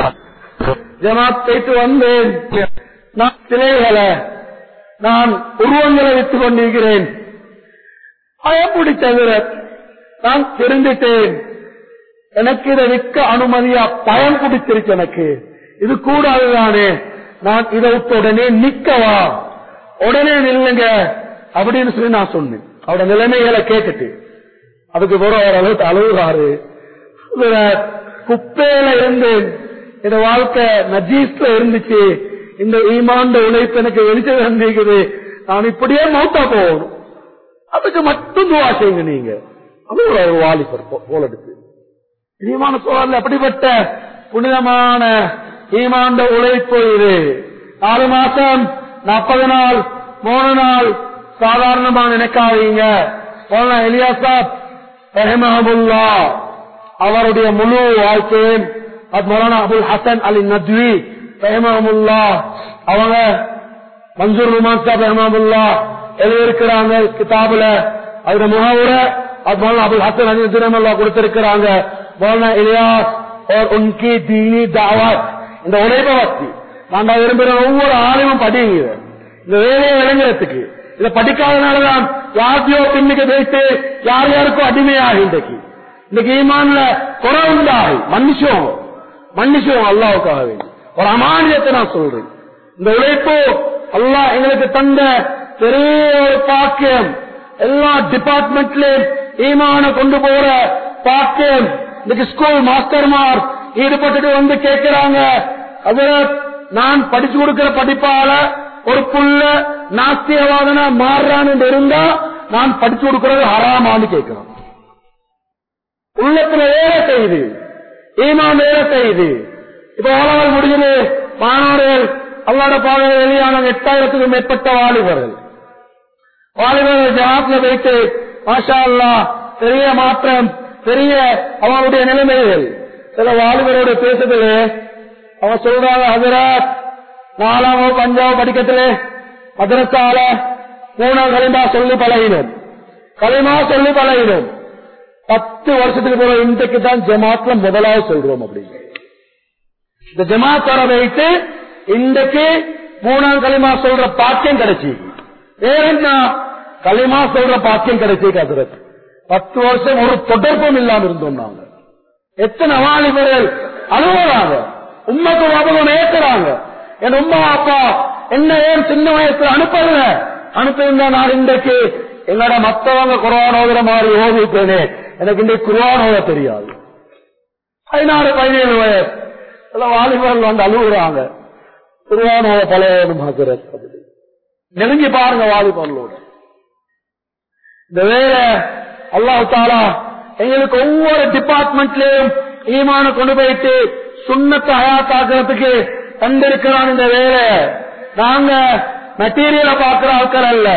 ஜமாத் போயிட்டு வந்தேன் நான் சிலைகளை நான் உருவங்களை வித்துக் கொண்டிருக்கிறேன் பயப்படி தவிர நான் தெரிந்துட்டேன் எனக்கு இதை விற்க அனுமதியா பயம் பிடிச்சிருக்கு எனக்கு இது கூடாதுதானே நான் இதை விட்டு உடனே நிக்கவா உடனே நில்லுங்க அப்படின்னு சொல்லி நான் சொன்னேன் அவரோட நிலைமைகளை கேட்டுட்டு அதுக்கு கூட ஓரளவுக்கு அழுகுறாரு இதுல குப்பையில இருந்து இந்த வாழ்க்கை நஜீஸ்ல இருந்துச்சு இந்த ஈமாண்ட உழைப்பு எனக்கு வெளிச்ச வந்திருக்குது நான் இப்படியே மௌத்தா போகணும் அதுக்கு மட்டும் துவா செய்யுங்க நீங்க அது ஒரு வாலிபர் போ- போல இருக்கு ஈமான சோழல் அப்படிப்பட்ட புனிதமான ஈமாண்ட உழைப்பு இது நாலு மாசம் நாற்பது நாள் மூணு நாள் சாதாரணமா நினைக்காதீங்க மௌலானா எலியாசாப் ரஹிமஹமுல்லா அவருடைய முழு வாழ்க்கையும் அது மௌலானா அபுல் ஹசன் அலி நத்வி ரஹிமஹமுல்லா அவங்க மன்சூர் ருமான் சாப் ரஹிமஹமுல்லா எழுதியிருக்கிறாங்க கிதாபுல அதுல முகவுர அது மௌலானா அபுல் ஹசன் அலி நத்வி கொடுத்திருக்கிறாங்க மௌலானா இலியாஸ் और उनकी दीनी दावत இந்த உழைப்பை பத்தி நான் விரும்புகிற ஒவ்வொரு ஆளுமும் படிங்க இந்த வேலையை விளங்குறதுக்கு இதை படிக்காதனாலதான் யார்த்தையோ பின்னுக்கு வைத்து யார் யாருக்கும் அடிமையாக இன்றைக்கு இன்னைக்கு ஈமான்ல குறை உண்டாகி மன்னிச்சோம் மன்னிச்சோம் அல்லாவுக்காக வேண்டி ஒரு அமானியத்தை நான் சொல்றேன் இந்த உழைப்பு அல்லாஹ் எங்களுக்கு தந்த பெரிய ஒரு பாக்கியம் எல்லா டிபார்ட்மெண்ட்லயும் ஈமான கொண்டு போற பாக்கியம் இன்னைக்கு ஸ்கூல் மாஸ்டர்மார் ஈடுபட்டுட்டு வந்து கேட்கிறாங்க அதுல நான் படிச்சு கொடுக்கிற படிப்பால ஒரு புள்ள நாஸ்தியவாதனா மாறுறான்னு இருந்தா நான் படிச்சு கொடுக்கறது ஹராமான்னு கேட்கிறோம் உள்ளத்துல வேலை செய்யுது ஈமான் வேலை செய்யுது இப்ப ஓலவல் முடிஞ்சது மாணவர்கள் அல்லாட பாதையில் வெளியான எட்டாயிரத்துக்கும் மேற்பட்ட வாலிபர்கள் வாலிபர்கள் ஜமாத்ல வைத்து மாஷா அல்லா பெரிய மாற்றம் பெரிய அவனுடைய நிலைமைகள் சில வாலிபரோட பேசுதல் அவன் சொல்றாங்க ஹசரத் நாலாம் வகுப்பு, அஞ்சாவது படிக்கத்துல மதரசால மூணாம் களிமா சொல்லி பழகினோம் களிமா சொல்லி பழகினோம் பத்து வருஷத்துக்கு பிறகு இன்றைக்கு தான் ஜமாத்ல முதலாவது சொல்றோம் அப்படின்னு இந்த ஜமாத் வர வைத்து இன்றைக்கு மூணாம் களிமா சொல்ற பாக்கியம் கிடைச்சி வேற என்ன களிமா சொல்ற பாக்கியம் கிடைச்சி கசரத் பத்து வருஷம் ஒரு தொடர்பும் இல்லாம இருந்தோம் நாங்க எத்தனை வாலிபர்கள் அழுகுறாங்க உண்மைக்கு ஞாபகம் ஏற்றுறாங்க என் உமா அப்பா என்ன ஏன் சின்ன வயசுல அனுப்பல அனுப்பியிருந்தா நான் இன்றைக்கு என்னோட மத்தவங்க குரான் ஓதுற மாதிரி ஓதிப்பேனே எனக்கு இன்றைக்கு குரான் ஓத தெரியாது பதினாறு பதினேழு வயசு சில வாலிபர்கள் வந்து அழுகுறாங்க குருவான் ஓத பழைய நெருங்கி பாருங்க வாலிபர்களோட இந்த வேலை அல்லாஹ் தாலா எங்களுக்கு ஒவ்வொரு டிபார்ட்மெண்ட்லயும் ஈமான கொண்டு போயிட்டு சுண்ணத்தை ஹயாத்தாக்குறதுக்கு தந்திருக்கிறான் இந்த வேலை நாங்க மெட்டீரியலை பார்க்கிற ஆட்கள் அல்ல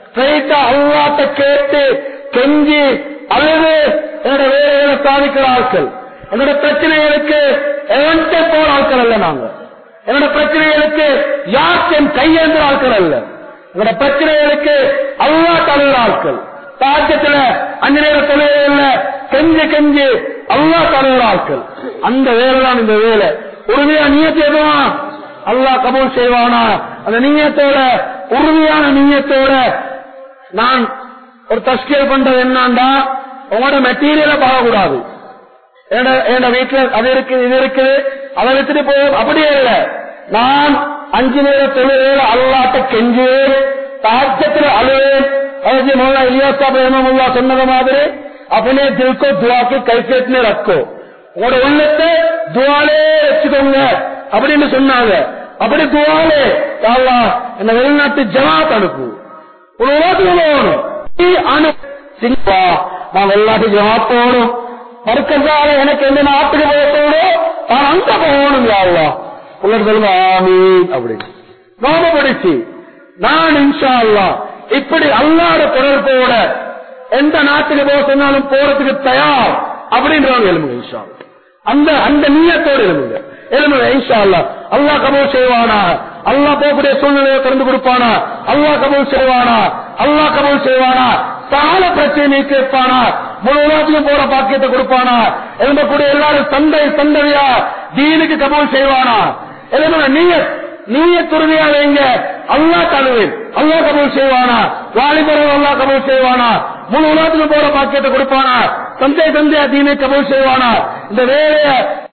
ஸ்ட்ரைட்டா அல்லாட்ட கேட்டு கெஞ்சி அழுது என்னோட வேலைகளை சாதிக்கிற ஆட்கள் என்னோட பிரச்சனைகளுக்கு எவன்கிட்ட போற ஆட்கள் அல்ல நாங்க என்னோட பிரச்சனைகளுக்கு யார்த்தையும் கையேந்திர ஆட்கள் அல்ல என்னோட பிரச்சனைகளுக்கு அல்லா தழுகிற ஆட்கள் தாக்கத்துல அஞ்சு நேர தொழில கெஞ்சு கெஞ்சு அல்லா தழுகிற ஆட்கள் அந்த வேலை தான் இந்த வேலை உறுதியா நீயத்தை எதுவும் அல்லாஹ் கபூல் செய்வானா அந்த நீயத்தோட உறுதியான நீயத்தோட நான் ஒரு தஸ்கீல் பண்றது என்னண்டா உங்களோட மெட்டீரியலை பார்க்கக்கூடாது என் வீட்டுல அது இருக்கு இது இருக்கு அதை எடுத்துட்டு போ அப்படியே இல்ல நான் அஞ்சு நேர தொழில அல்லாட்ட கெஞ்சுவேன் தாக்கத்தில் அழுவேன் अरे मौला इलियास साहब रहमल्ला சொன்னது மாதிரி अपने दिल को दुआ के कैफियत में रखो உங்களோட உள்ளத்தை துவாலே வச்சுக்கோங்க அப்படின்னு சொன்னாங்க அப்படி துவாலே யாழ்லா என்ன வெளிநாட்டு ஜமாத் அனுப்பு ஒரு உலகத்துக்கு போகணும் நீ அனு சிங்கா நான் வெளிநாட்டு ஜமாத் போகணும் மறுக்கிறதால எனக்கு எந்த நாட்டுக்கு போக தோணும் நான் அங்க போகணும் யாழ்லா உள்ள சொல்லுங்க ஆமீன் அப்படின்னு நோம படிச்சு நான் இன்ஷா அல்லா இப்படி அல்லாத தொடர்போட எந்த நாட்டுக்கு போக சொன்னாலும் போறதுக்கு தயார் அப்படின்றவங்க எழுமுங்க இன்ஷா அல்லாஹ். அந்த அந்த நீயத்தோடு எழுமுங்க எழுமுங்க இன்ஷா அல்லா அல்லா கபூல் செய்வானா அல்லா போகக்கூடிய சூழ்நிலையை திறந்து கொடுப்பானா அல்லா கபூல் செய்வானா அல்லா கபூல் செய்வானா சால பிரச்சனை கேட்பானா முழு உலகத்துக்கும் போற பாக்கியத்தை கொடுப்பானா எழும்பக்கூடிய எல்லாரும் தந்தை தந்தவியா தீனுக்கு கபூல் செய்வானா எழுதுங்க நீய நீய துறவியா வைங்க அல்லா தழுவேன் அல்லா கபூல் செய்வானா வாலிபர்கள் அல்லா கபூல் செய்வானா முழு உலகத்துக்கு போற பாக்கியத்தை கொடுப்பானா தந்தை தந்தையா தீனை கபூல் செய்வானா இந்த வேலைய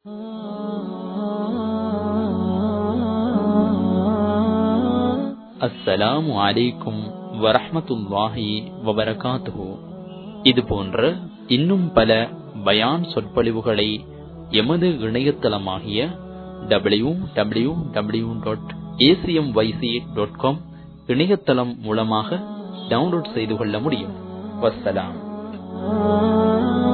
அஸ்ஸலாமு அலைக்கும் வரஹ்மத்துல்லாஹி வபரகாத்துஹு இது போன்ற இன்னும் பல பயான் சொற்பொழிவுகளை எமது இணையதளமாகிய W W W dot ACM YC dot com இணையதளம் மூலமாக டவுன்லோட் செய்து கொள்ள முடியும் வஸ்ஸலாம்